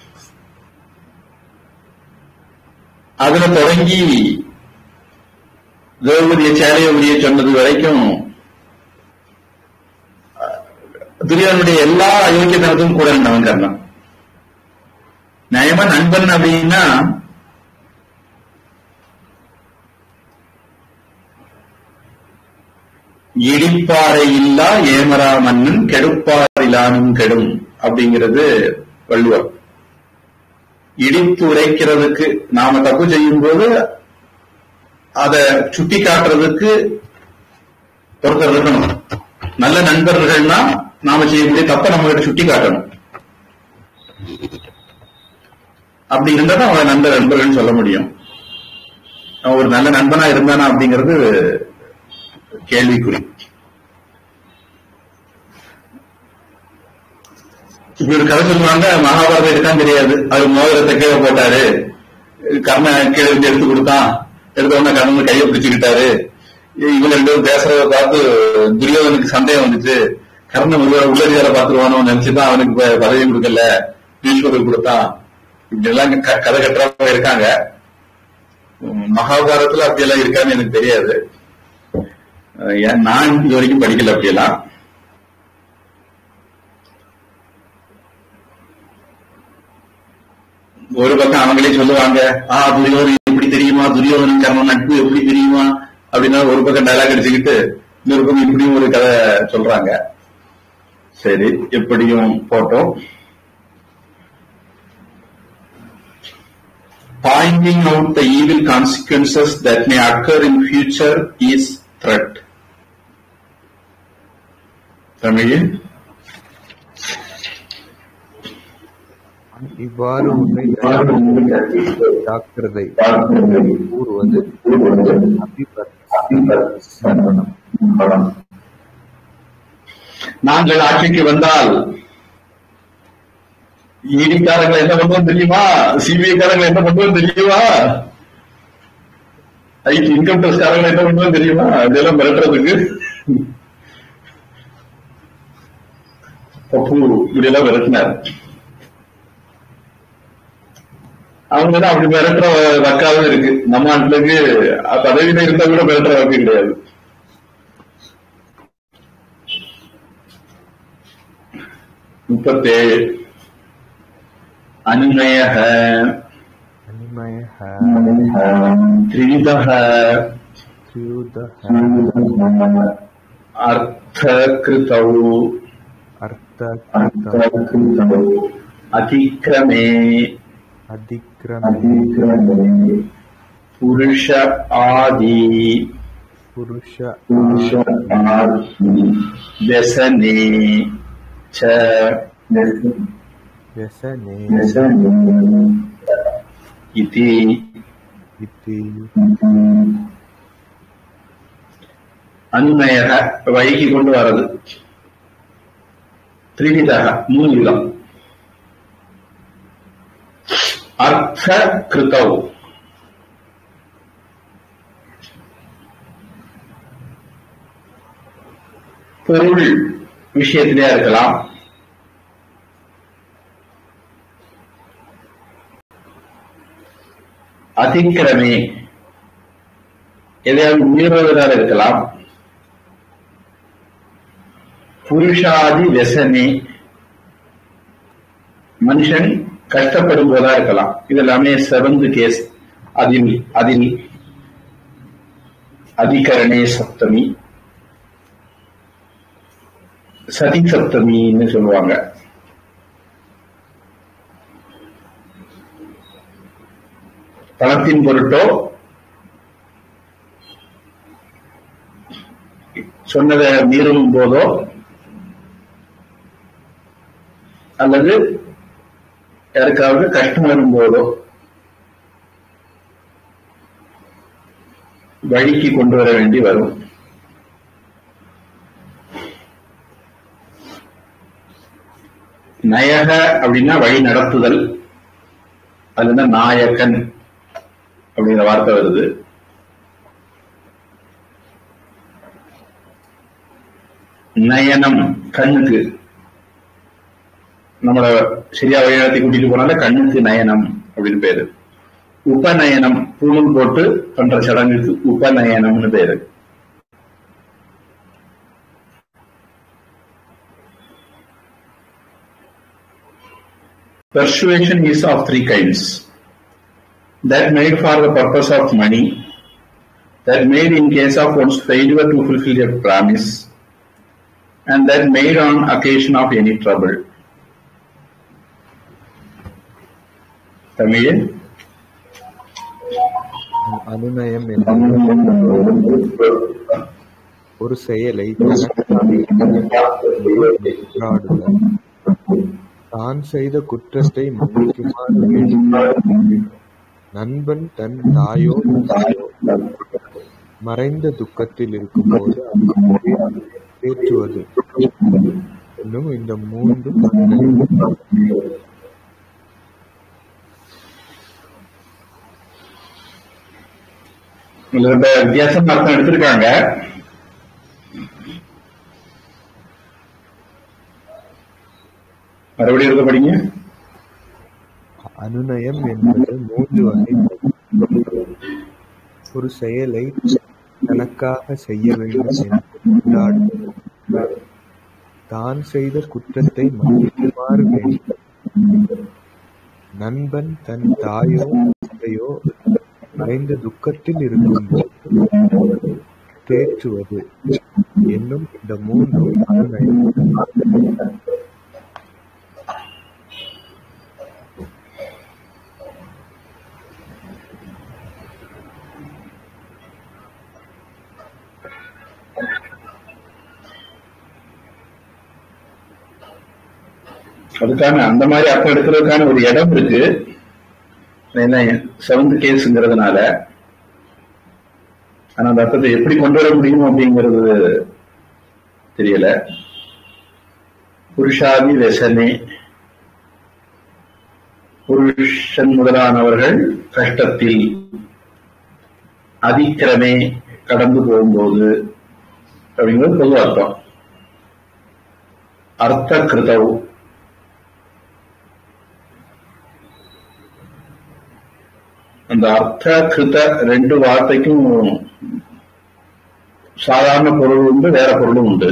அதுல தொடங்கி திரௌபதிய சேலைய உரிய சொன்னது வரைக்கும் துரியோனுடைய எல்லா அயோக்கியத்தனத்தும் கூட இருந்தவன் கர்ணன் நியாயமா நண்பன் அப்படின்னா இடிப்பாறை இல்லா ஏமரா மன்னன் கெடுப்பாரிலானும் கெடும் அப்படிங்கிறது வள்ளுவர் இடித்து உரைக்கிறதுக்கு நாம தப்பு செய்யும் போது அதை சுட்டி காட்டுறதுக்கு ஒருத்தர் இருக்கணும் நல்ல நண்பர்கள்னா நாம செய்யக்கூடிய தப்ப நம்ம கிட்ட சுட்டி காட்டணும் அப்படி இருந்தா தான் அவன் நல்ல நண்பர்கள்னு சொல்ல முடியும் அவன் ஒரு நல்ல நண்பனா இருந்தானா அப்படிங்கிறது கேள்விக்குறி இப்படி ஒரு கதை சொல்லுவாங்க மகாபாரதம் இருக்கான்னு தெரியாது அவர் மோதிரத்தை கீழே போட்டாரு கர்ண கீழே இருந்து எடுத்து கொடுத்தான் எடுத்த உடனே கர்ணன் கையை பிடிச்சுக்கிட்டாரு இவங்க ரெண்டு பேரும் பேசுறத பார்த்து துரியோதனுக்கு சந்தேகம் வந்துச்சு கர்ணன் ஒருவேளை உள்ளதிகார பார்த்துருவானோ நினைச்சுதான் அவனுக்கு ப- பதவி கொடுக்கல ஈஸ்வருக்கு கொடுத்தான் இப்படி எல்லாம் க- கதை கட்டுறவங்க இருக்காங்க உம், மகாபாரதத்துல அப்படியெல்லாம் இருக்கான்னு எனக்கு தெரியாது அஹ் ஏன் நான் இது வரைக்கும் படிக்கல அப்படியெல்லாம் ஒரு பக்கம் அவங்களே சொல்லுவாங்க ஆ துரியோதன் எப்படி தெரியுமா துரியோதனன் கர்ணன் நட்பு எப்படி தெரியுமா அப்படின்னா ஒரு பக்கம் டயலாக் அடிச்சுக்கிட்டு இன்னொரு பக்கம் இப்படியும் ஒரு கதை சொல்றாங்க சரி எப்படியும் போட்டோம் Pointing out the evil consequences that may occur in future is threat. தமிழில் இவ்வாறு உன்னை ஜாக்கிரதை கூறுவது அபிபர் நாங்கள் ஆட்சிக்கு வந்தால் ஈடிக்காரங்களை என்ன பண்ணுவோம் தெரியுமா சிபிஐ காரங்களை என்ன பண்ணுவோம் தெரியுமா ஐடி இன்கம் டேக்ஸ் காரங்களை என்ன பண்ணுவோம் தெரியுமா இதெல்லாம் மிரட்டுறதுக்கு பப்பு இப்படி எல்லாம் மிரட்டினார் அவங்க தான் அப்படி மிரட்டுற வக்காவும் இருக்கு நம்ம நாட்டுக்கு பதவியில இருந்தா கூட மிரட்டுற வக்கு கிடையாது முப்பத்தேழு அனுமய அனிமயः திரிதः त्र्युदः अर्थकृतौ अर्थकृतौ अतिक्रमे अधिक्रमे पुरुष आदि पुरुष व्यसने च व्यसने इति इति அன்மயக வழிக்கு கொண்டு வர்றது திரிவிதக மூணு விதம் அர்த்த கிருத்தவ் பொருள் விஷயத்திலே இருக்கலாம் அதிக்கிரமே எதையாவது மீறுவதாக இருக்கலாம் புருஷாதி வெசனே மனுஷன் கஷ்டப்படும் போதா இருக்கலாம் இது எல்லாமே செவன்த் கேஸ் அதில் அதில் அதிகரணே சப்தமி சதி சப்தமின்னு சொல்லுவாங்க பணத்தின் பொருட்டோ சொன்னதை மீறும் போதோ அல்லது யாருக்காவது கஷ்டம் வரும்போதோ வழிக்கு கொண்டு வர வேண்டி வரும் நயக அப்படின்னா வழி நடத்துதல் அதுல இருந்து நாயக்கன் அப்படிங்கிற வார்த்தை வருது நயனம் கண்ணுக்கு நம்மள சரியா வழிநடத்தி கூட்டிட்டு போனால கண்ணுக்கு நயனம் அப்படின்னு பேரு உபநயனம் பூணூல் போட்டு பண்ற சடங்குக்கு உபநயனம்னு பேரு Persuasion is of three kinds. That made for the purpose of money, that made in case of one's failure to fulfill a promise, and that made on occasion of any trouble. தமிழில் அனுநயம் என்பது ஒரு செயலை தனக்காடுதல் தான் செய்த குற்றத்தை மன்னிக்குமாறு வேண்டுதல். நண்பன் தன் தாயோ தாயோ மறைந்த துக்கத்தில் இருக்கும்போது அவரை தேற்றுவது என்னும் இந்த மூன்று பண்புகள் இதுல ரெண்டு வித்தியாசம் அர்த்தம் எடுத்திருக்காங்க மறுபடியும் இருக்க படிங்க அனுநயம் என்பது மூன்று வகை ஒரு செயலை தனக்காக செய்ய வேண்டும் என்று கொண்டாடுதல். தான் செய்த குற்றத்தை மன்னிக்குமாறு வேண்டும் நண்பன் தன் தாயோ தந்தையோ மறைந்த துக்கத்தில் இருக்கும்போது தேற்றுவது என்னும் இந்த மூன்று அனுநயம் அதுக்கான அந்த மாதிரி அர்த்தம் எடுக்கிறதுக்கான ஒரு இடம் இருக்கு என்ன செவன்த் கேஸ்ங்கிறதுனால ஆனா அந்த அர்த்தத்தை எப்படி கொண்டு வர முடியும் அப்படிங்கிறது தெரியல புருஷாதி வெசனே புருஷன் முதலானவர்கள் கஷ்டத்தில் அதிக்கிரமே கடந்து போகும்போது அப்படிங்கிறது பொது அர்த்தம் அர்த்த கிருதவ் அந்த அர்த்த கிருத ரெண்டு வார்த்தைக்கும் சாதாரண பொருள் உண்டு வேற பொருளும் உண்டு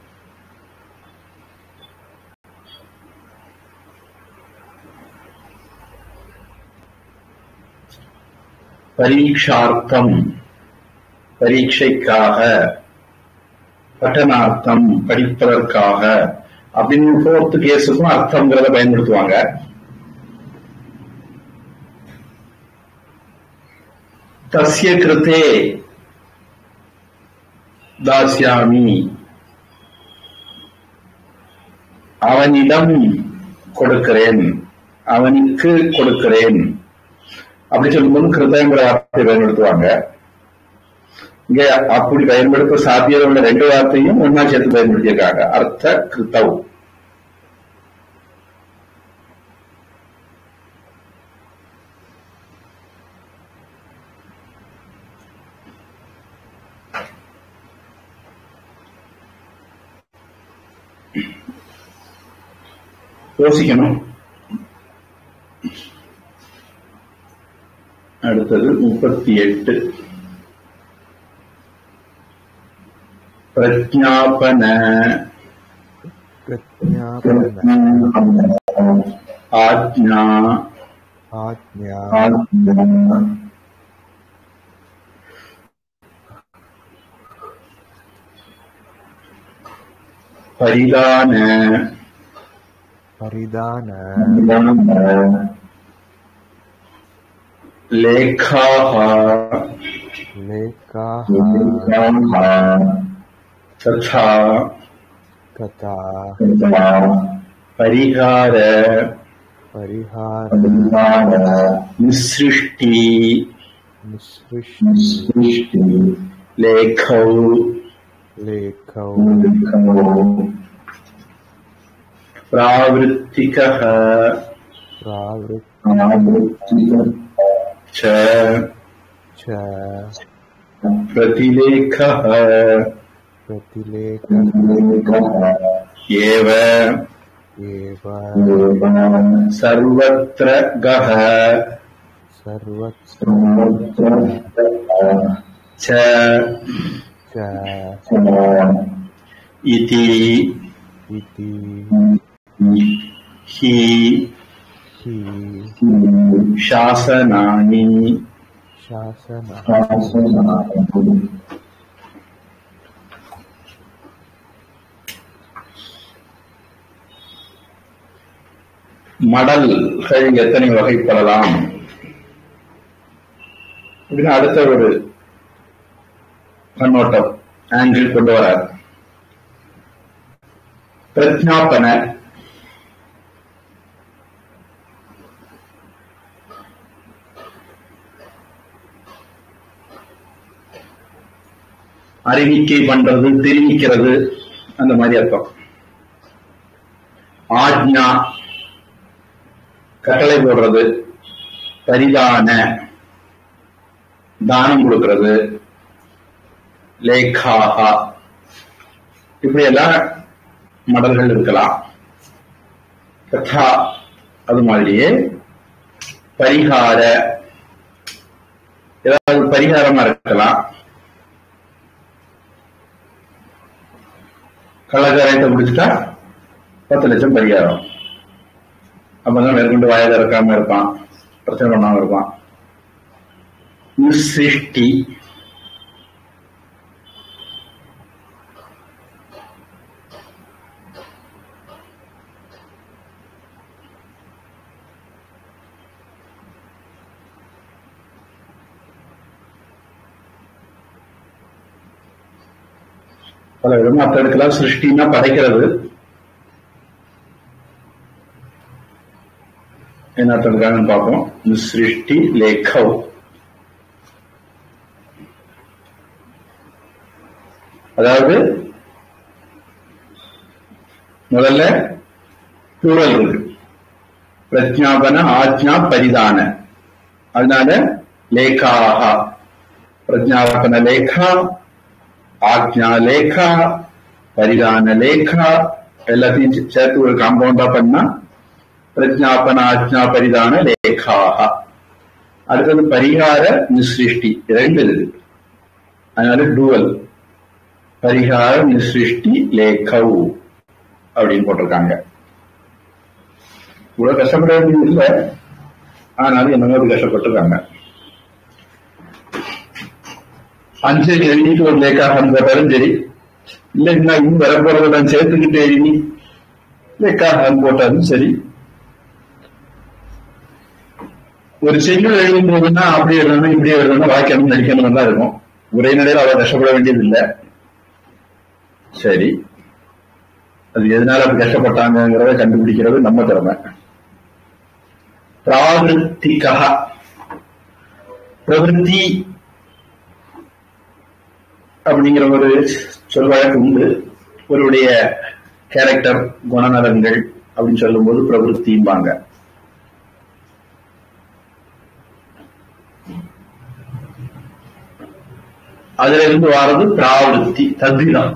பரீட்சார்த்தம் பரீட்சைக்காக பட்டனார்த்தம் படிப்பதற்காக அப்படின்னு ஃபோர்த் கேஸுக்கும் அர்த்தம்ங்கிறத பயன்படுத்துவாங்க தஸ்ய கிருத்தே தாஸ்யாமி அவனிடம் கொடுக்கிறேன் அவனுக்கு கொடுக்கிறேன் அப்படி சொல்லும்போது கிருதங்கிற வார்த்தையை பயன்படுத்துவாங்க இங்க அப்படி பயன்படுத்த சாத்தியம் உள்ள ரெண்டு வார்த்தையும் ஒன்னா சேர்த்து பயன்படுத்தியிருக்காங்க அர்த்த கிருத்தவ் யோசிக்கணும் அடுத்தது முப்பத்தி எட்டு பிரஜாபன பிரஜாபன ஆஜ்ஞா ஆஜ்ஞா பரிதான பரிதான லேகாஹ லேகாஹ ததா கதா பரிகார பரிஹார நிசிருஷ்டி நிஸ்ருஷ்டி லேகௌ லேகௌ प्रावृत्तिकः प्रावृत् च च प्रतिलेखः प्रतिलेख एव एव सर्वत्र गः सर्वत्र च च इति इति हि हि शासनानि शासन மடல்கள் எத்தனை வகைப்படலாம் அப்படின்னு அடுத்த ஒரு கண்ணோட்டம் ஆங்கிள் கொண்டு வரார் பிரஜாபன அறிவிக்கை பண்றது தெரிவிக்கிறது அந்த மாதிரி அர்த்தம் ஆஜ்ஞா கட்டளை போடுறது பரிதான தானம் கொடுக்கிறது லேக்காகா இப்படி எல்லாம் மடல்கள் இருக்கலாம் கதா அது மாதிரியே பரிகார ஏதாவது பரிகாரமா இருக்கலாம் கள்ளக்காரத்தை முடிச்சுட்டா பத்து லட்சம் பரிகாரம் அப்பதான் மேற்கொண்டு வாயை திறக்காம இருப்பான் பிரச்சனை பண்ணாம இருப்பான் சிருஷ்டி பல விதமா அர்த்தம் எடுக்கலாம் சிருஷ்டினா படைக்கிறது என்ன அர்த்தம் இருக்காங்கன்னு பார்ப்போம் சிருஷ்டி லேக்கவ் அதாவது முதல்ல plural இருக்கு பிரஜாபன ஆஜ்ஞா பரிதான அதனால லேகாஹா பிரஜாபன லேகா ஆக்ஞா லேகா பரிதான லேகா எல்லாத்தையும் சே- சேர்த்து ஒரு காம்பவுண்டா பண்ணா பிரஜாபன ஆஜ்ஞா பரிதான லேகாக அடுத்தது பரிகார நிசிருஷ்டி ரெண்டு இருக்கு அதனால டூவல் பரிகார நிசிருஷ்டி லேகவ் அப்படின்னு போட்டிருக்காங்க இவ்வளவு கஷ்டப்பட வேண்டியது இல்லை ஆனாலும் என்னமோ அது கஷ்டப்பட்டிருக்காங்க அஞ்சு எழுதிட்டு ஒரு லேக்காகம் போட்டாலும் சரி இல்ல இன்னும் இன்னும் வர போறதெல்லாம் சேர்த்துக்கிட்டு எழுதி லேக்காகம் போட்டாலும் சரி ஒரு செய்யுள் எழுதும் போதுன்னா அப்படி எழுதணும் இப்படி எழுதணும் வாய்க்கணும் நடிக்கணும் தான் இருக்கும் ஒரே நிலையில அவ கஷ்டப்பட வேண்டியது இல்லை சரி அது எதனால அப்படி கஷ்டப்பட்டாங்கிறத கண்டுபிடிக்கிறது நம்ம திறமை பிராவிருத்திகா பிரவருத்தி அப்படிங்கிற ஒரு சொல் வழக்கு உண்டு ஒருவருடைய கேரக்டர் குணநலன்கள் அப்படின்னு சொல்லும்போது பிரவருத்திம்பாங்க அதுல இருந்து வாரது பிராவருத்தி தத்விதம்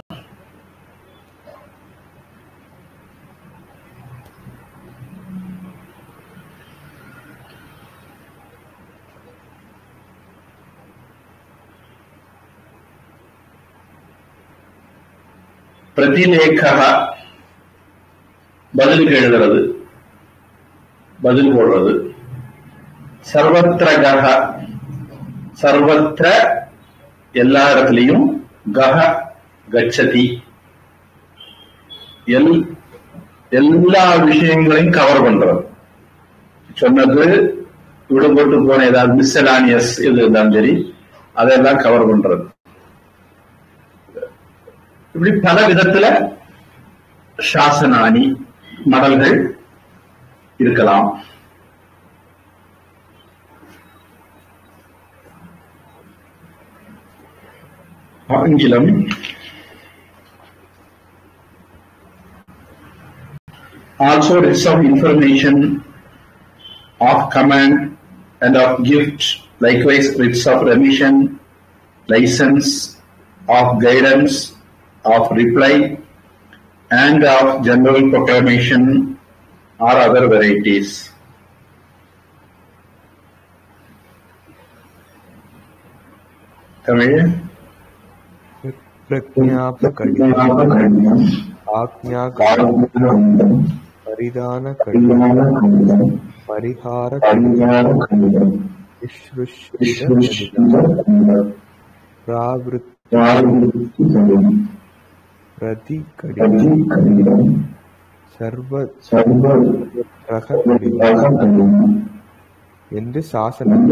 பிரதிலேகா பதிலுக்கு எழுதுறது பதில் போடுறது சர்வத்திரகா சர்வத்திர எல்லா இடத்துலையும் கஹ கச்சதி எல் எல்லா விஷயங்களையும் கவர் பண்றது சொன்னது விடுபட்டு போன ஏதாவது மிஸ்சலானியஸ் எது இருந்தாலும் சரி அதெல்லாம் கவர் பண்றது இப்படி பல விதத்துல சாசனானி மடல்கள் இருக்கலாம் ஆங்கிலம் also writs of information, of command, and of gift, likewise writs of remission, license, of guidance, of reply, and of general proclamation or other varieties. Tamil பிரஜாபகடிதம் Ajna கடிதம் பரிதான கடிதம் பரிகார கடிதம் விஸ்ருஷ்டித கடிதம் பிராவிருத்தி பிரதி கடிதம் சர்வ ரக கடிதம் என்று சாசனம்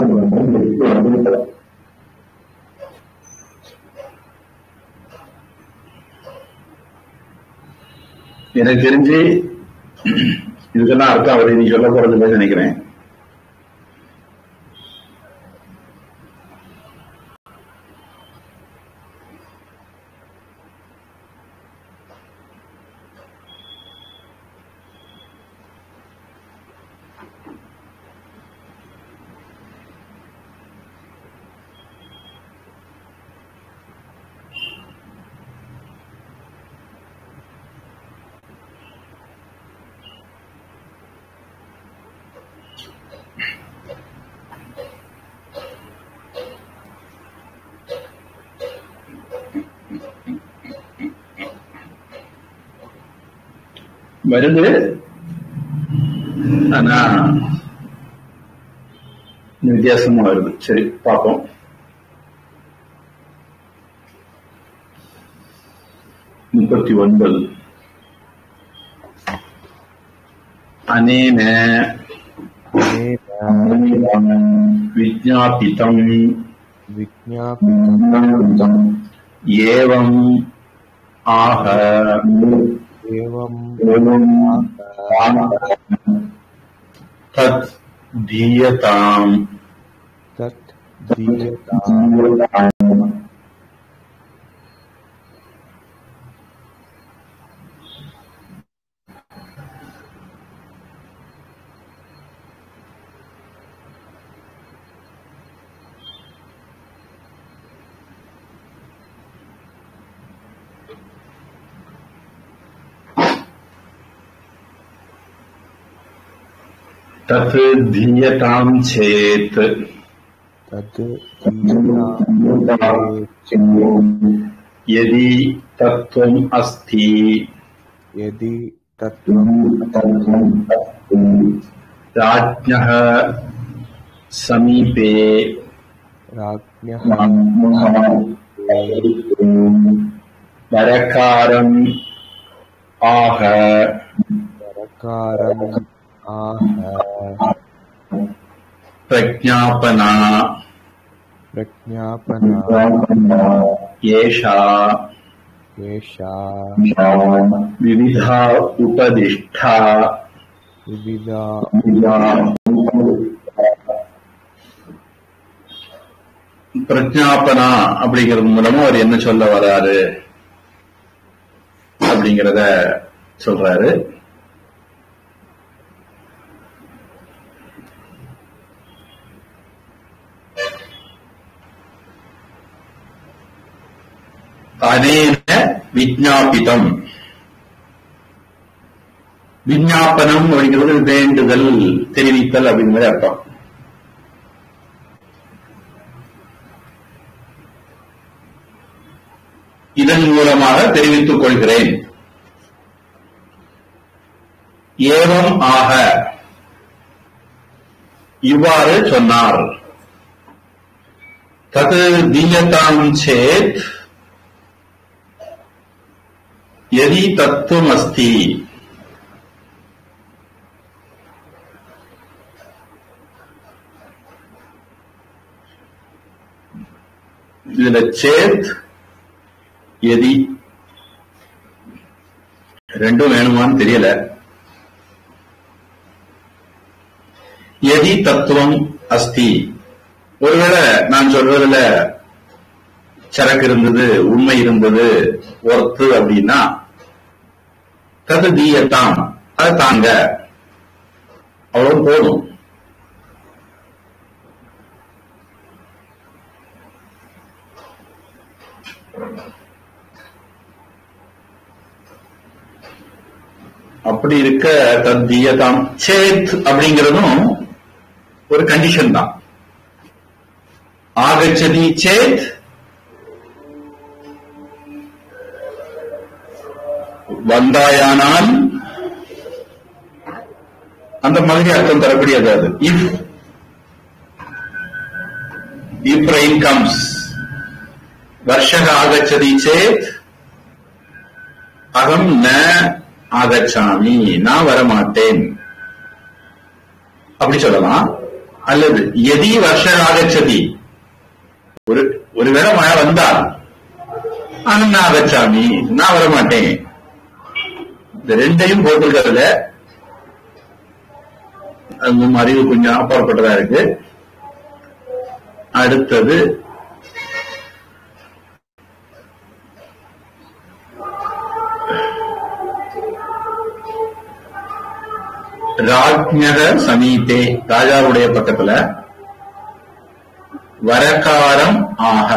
எனக்கு தெரிஞ்சு இதுக்கெல்லாம் அர்த்தம் அவர் நீ சொல்ல போறது இல்லைன்னு நினைக்கிறேன் வருது ஆனா வித்தியாசமா வருது சரி பார்ப்போம் முப்பத்தி ஒன்பது அனேன விஜாபிதம் விஜாபிதம் ஏவம் ஆக ஏவம் தத் தீயதாம் தத் தீயதாம் तत् दीयताम् चेत् तत् दीयताम् यदि तत्त्वम् अस्ति यदि तत्त्वम् राज्ञः समीपे राज्ञः वरकारम् आह प्रकारम् आह प्रज्ञापना प्रज्ञापना एषा एषा विविधा उपदिष्टा विविधा பிரஜாபனா அப்படிங்கிறது மூலமா அவர் என்ன சொல்ல வராரு அப்படிங்கிறத சொல்றாரு அனேன விஜாபிதம் விஞ்ஞாபனம் அப்படிங்கிறது வேண்டுதல் தெரிவித்தல் அப்படிங்கிறது அர்த்தம் இதன் மூலமாக தெரிவித்துக் கொள்கிறேன் ஏவம் ஆக இவ்வாறு சொன்னார் தது தீயதாம் சேத் எதி தத்துவம் அஸ்தி இதுல சேத் எதி ரெண்டும் வேணுமான்னு தெரியல எதி தத்துவம் அஸ்தி ஒருவேளை நான் சொல்றதுல சரக்கு இருந்தது உண்மை இருந்தது ஒர்த்து அப்படின்னா தது தீயத்தாம் அதை தாங்க அவ்வளவு போதும் அப்படி இருக்க தத்தியதாம் சேத் அப்படிங்கிறதும் ஒரு கண்டிஷன் தான் ஆகச்சதி சேத் வந்தாயானால் அந்த மாதிரி அர்த்தம் தரக்கூடியது அது இஃப் இஃப் ரெயின் கம்ஸ் வருஷக ஆகச்சதி சேத் அகம் ந ஆகச்சாமி நான் வரமாட்டேன் அப்படி சொல்லலாம் அல்லது எதி வருஷக ஆகச்சதி ஒரு ஒருவேளை மழை வந்தால் அகம் ந ஆகச்சாமி நான் வரமாட்டேன் இந்த ரெண்டையும் போட்டிருக்கிறதுல அந்த அறிவு கொஞ்சம் அப்பாற்பட்டதா இருக்கு அடுத்தது ராஜ்ஞக சமீபே ராஜாவுடைய பக்கத்துல வரக்காரம் ஆக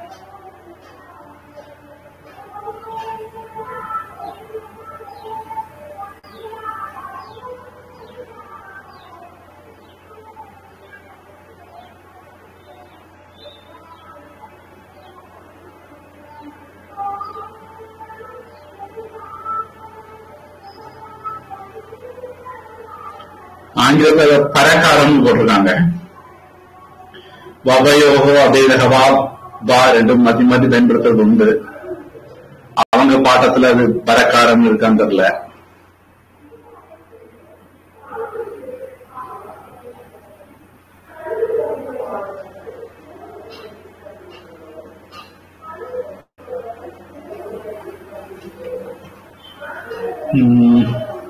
ஆங்கிலத்துல பரக்காரம் போட்டிருக்காங்க வபயோகோ அபேதகவா பா ரெண்டும் மதி மதி பயன்படுத்துறது உண்டு அவங்க பாட்டத்துல அது பரக்காரம் இருக்கான்னு தெரியல உம்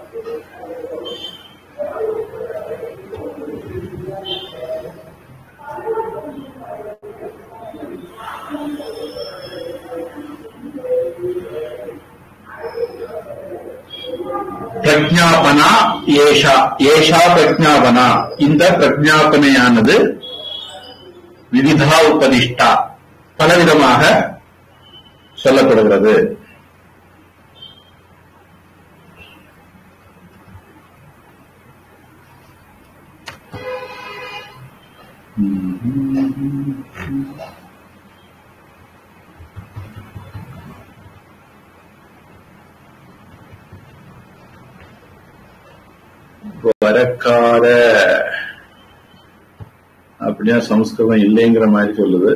பிரஜாபனா ஏஷா ஏஷா பிரஜாபனா இந்த பிரஜாபனையானது விவிதா உபதிஷ்டா பலவிதமாக சொல்லப்படுகிறது வரக்கார அப்படியா சமஸ்கிருதம் இல்லைங்கிற மாதிரி சொல்லுது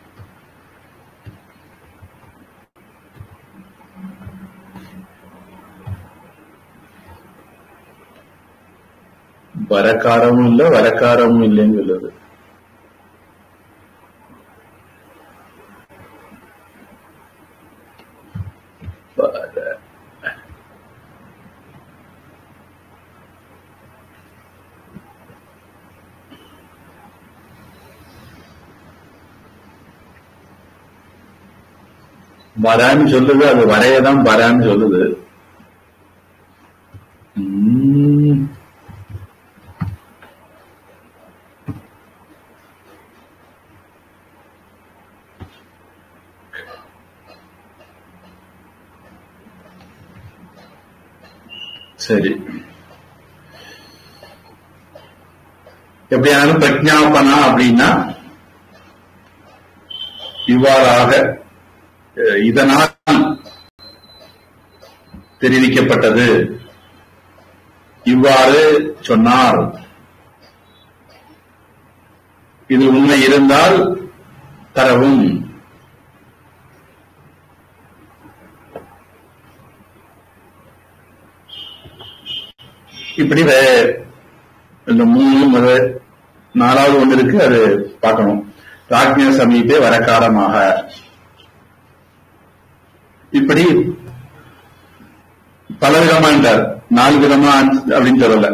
வரக்காரமும் இல்ல வரக்காரமும் இல்லைன்னு சொல்லுது வர- வரான்னு சொல்லுது அது வரையதான் வரான்னு சொல்லுது உம். சரி எப்படியானாலும் பிரஜாபனா அப்படின்னா இவ்வாறாக அஹ், இதனால் தெரிவிக்கப்பட்டது இவ்வாறு சொன்னார் இது உண்மை இருந்தால் தரவும் இப்படி வே- இந்த மூணு முத- நாலாவது ஒன்று இருக்கு அது பார்க்கணும் ராஜ்ய சமீபே வரக்காலமாக இப்படி பல விதமா இருந்தார் நாலு விதமா அப்படின்னு சொல்லல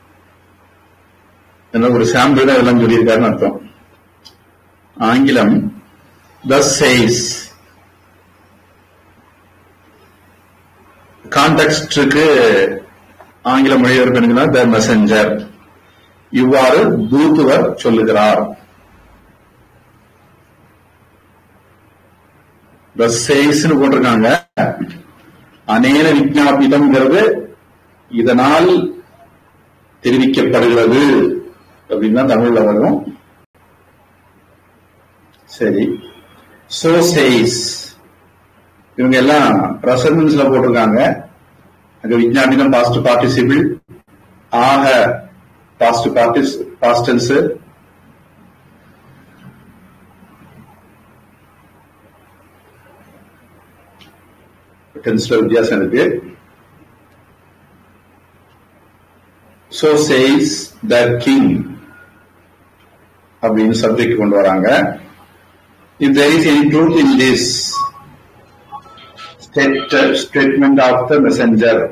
என்ன ஒரு சாம்பிள் தான் இதெல்லாம் சொல்லியிருக்காருன்னு அர்த்தம் ஆங்கிலம் தஸ் சேஸ் கான்டெக்ஸ்டுக்கு ஆங்கில மொழிபெயர்ப்பு த மெசஞ்சர் இவ்வாறு தூதுவர் சொல்லுகிறார் சேஸ்னு போட்டிருக்காங்க அநேக விஜாபிதம்ங்கிறது இதனால் தெரிவிக்கப்படுகிறது அப்படின்னு தான் தமிழ்ல வரும் சரி சோ சேஸ் இவங்க எல்லாம் பிரசன்ஸ்ல போட்டிருக்காங்க அங்க விஜாபிதம் பாஸ்ட் பார்ட்டிசிபிள் ஆக பாஸ்ட் பார்ட்டிஸ் பாஸ்டன்ஸ் டென்ஸ்ல வித்தியாசம் இருக்கு சோ சேஸ் த கிங் அப்படின்னு சப்ஜெக்ட் கொண்டு வராங்க if there is any truth in this statement of the messenger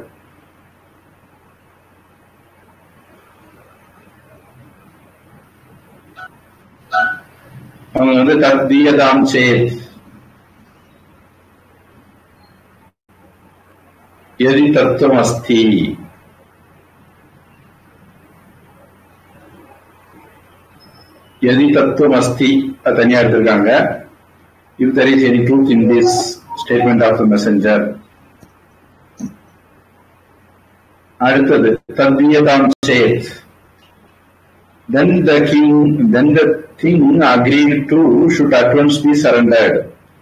அவங்க வந்து தத்தீயதாம் சேத் यदि तत्व अस्ति यदि तत्व अस्ति அது தனியா எடுத்திருக்காங்க if there is any truth in this statement of the messenger அடுத்தது தத்வியதாம் சேத் then the king then the king agreed to should at once be surrendered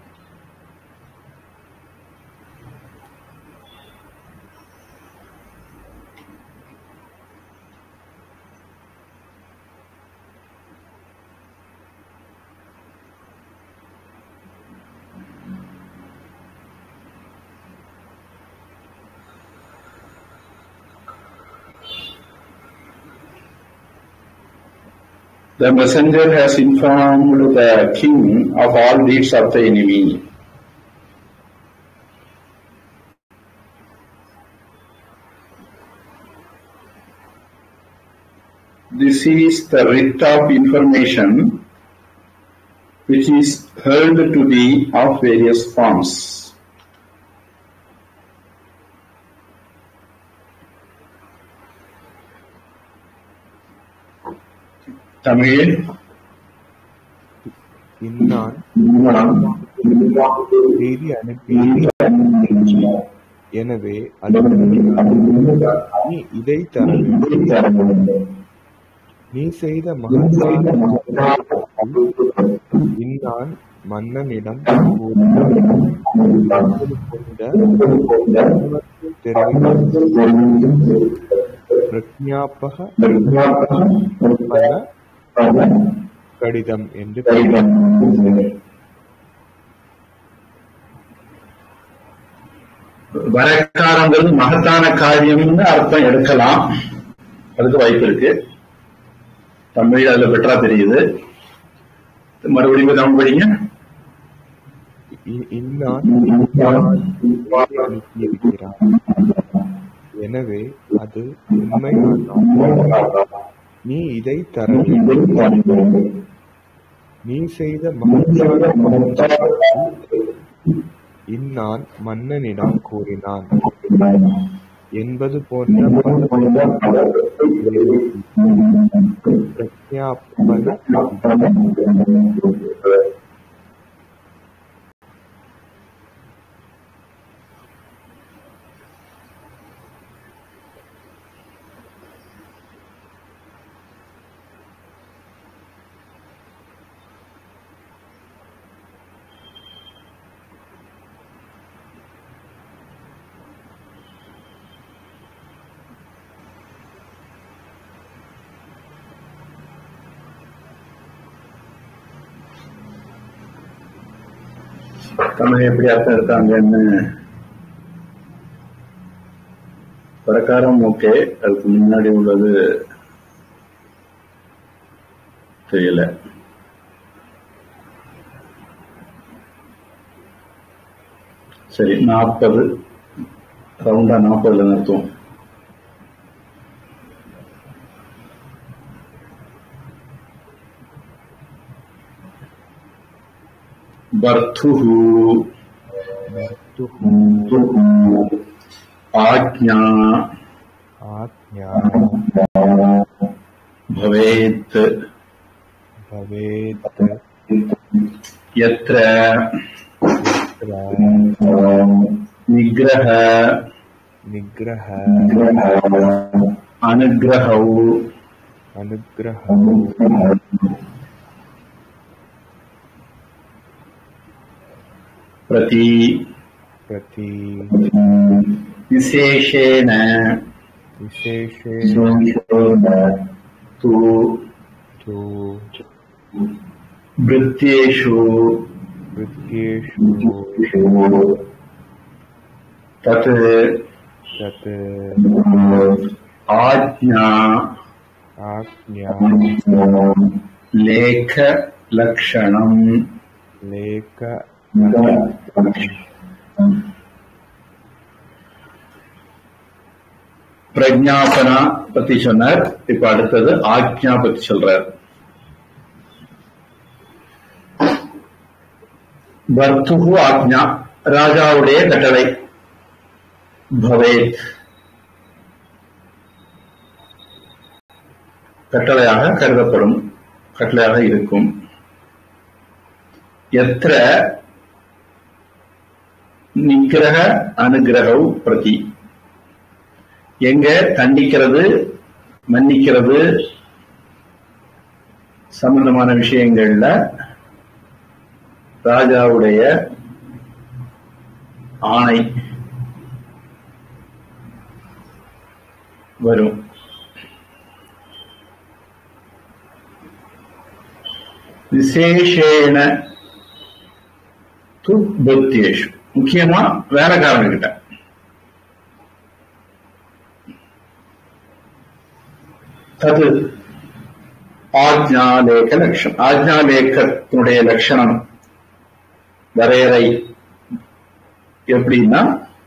The messenger has informed the king of all deeds of the enemy. This is the writ of information which is held to be of various forms. தமிழில் இன்னான் செய்தி அனுப்பி எனவே அது நீ இதை தர வேண்டும். நீ செய்த மகத்தான இன்னான் மன்னனிடம் கூறினான். கொண்ட தெரிவித்த பிரக்ஞாபக கடிதம் என்று வரக்காரங்கிறது மகத்தான காரியம்னு அர்த்தம் எடுக்கலாம் அதுக்கு வாய்ப்பு இருக்கு தமிழ் அதுல பெற்றா தெரியுது மறுபடியும் தமிழ் படிங்க இ- இன்னான் அனுப்பியிருக்கிறார் எனவே அது உண்மையானால் நீ இதை தர வேண்டும். நீ செய்த மகத்தான இன்னான் மன்னனிடம் கூறினான் என்பது போன்ற பிரக்ஞாபன தமிழ் எப்படி அர்த்தம் இருக்காங்கன்னு பிரகாரம் ஓகே அதுக்கு முன்னாடி உள்ளது தெரியல சரி நாற்பது ரவுண்டா நாற்பதுல நிறுத்துவோம் பர்த்துஹு ஆக்ஞா आज्ञा भवेत् भवेत् यत्र यत्र निग्रह निग्रह अनुग्रहौ अनुग्रहौ प्रति प्रति विशेषेण विशेषेण तु तु वृत्तेषु वृत्त्येषु तत् तत् आज्ञा आज्ञा लेखलक्षणम् लेख பிரஜாபனா பத்தி சொன்னார் இப்ப அடுத்தது ஆக்ஞா பத்தி சொல்றார் பர்த்துகு ஆக்ஞா ராஜாவுடைய கட்டளை பவேத் கட்டளையாக கருதப்படும் கட்டளையாக இருக்கும் எத்திர நிகிரக அனுகிரகவு பிரதி எங்க தண்டிக்கிறது மன்னிக்கிறது சம்பந்தமான விஷயங்கள்ல ராஜாவுடைய ஆணை வரும் விசேஷேண து புத்தியேஷு முக்கியமா வேலைக்காரன்கிட்ட தது ஆஜ்ஞாலேக லட்சணம் ஆஜ்ஞாலேகத்தினுடைய லட்சணம் வரையறை எப்படின்னா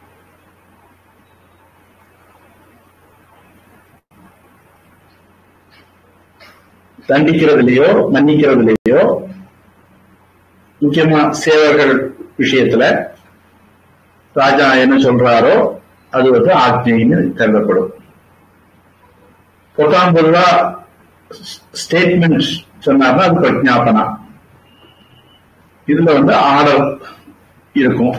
தண்டிக்கிறதுலயோ மன்னிக்கிறதுலயோ முக்கியமா சேவர்கள் விஷயத்துல ராஜா என்ன சொல்றாரோ அது வந்து ஆக்ஞைன்னு கருதப்படும் பொத்தாம் பொதுவா ஸ்டேட்மெண்ட் சொன்னார்னா அது பிரஜாபனா இதுல வந்து ஆர்டர் இருக்கும்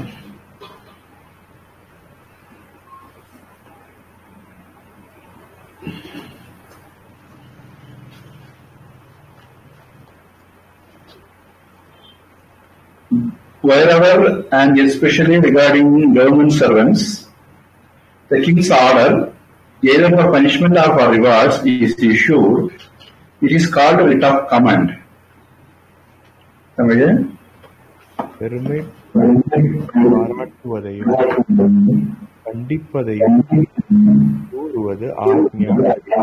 wherever and especially regarding government servants, the king's order, either for punishment or for rewards, is issued. It is called a writ of command. Tamil பெருமை பாராட்டுவதையும் கண்டிப்பதையும் கூறுவது ஆக்ஞா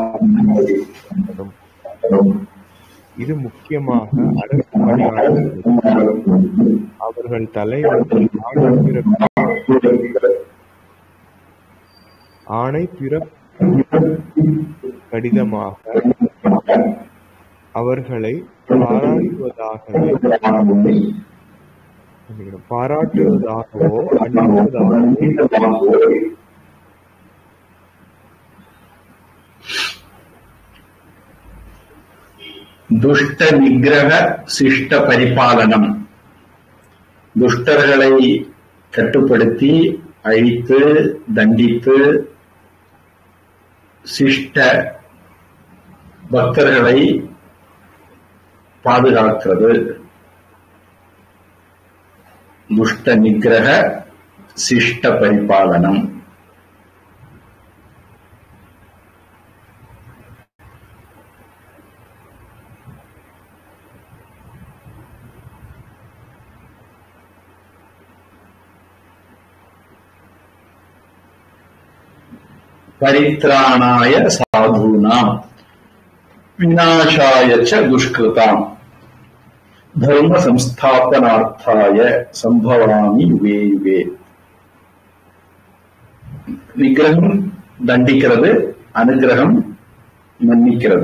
எனப்படும். இது முக்கியமாக அரசு பணியாளர்களுக்கு அவர்கள் தலைவர் ஆணை பிறப்பிக்க ஆணை பிறப்பு கடிதமாக அவர்களை பாராட்டுவதாகவே பாராட்டுவதாகவோ அனுப்புவதாகவோ துஷ்ட நிகிரக சிஷ்ட பரிபாலனம் துஷ்டர்களை கட்டுப்படுத்தி அழித்து தண்டித்து சிஷ்ட பக்தர்களை பாதுகாக்கிறது துஷ்ட நிகிரக சிஷ்ட பரிபாலனம் परित्राणाय साधूनां विनाशाय च दुष्कृताम् धर्म संस्थापनार्थाय संभवामि युगे युगे நிகிரகம் தண்டிக்கிறது அனுகிரகம் மன்னிக்கிறது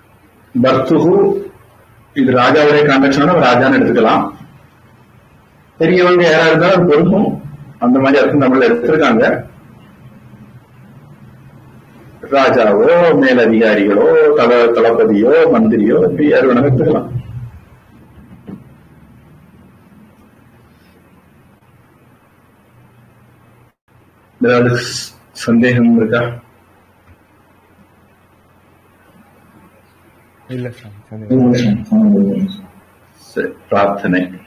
பர்த்துகு இது ராஜாவுடைய கான்டெக்ட் ராஜான்னு எடுத்துக்கலாம் பெரியவங்க யாரா இருந்தாலும் அது பொருந்தும் அந்த மாதிரி அர்த்தம் தமிழ்ல எடுத்திருக்காங்க ராஜாவோ மேலதிகாரிகளோ தல தளபதியோ மந்திரியோ இப்படி யார் வேணாலும் எடுத்துக்கலாம் ஏதாவது சந்தேகம் இருக்கா இல்ல சாமி சந்தேகம் சரி பிரார்த்தனை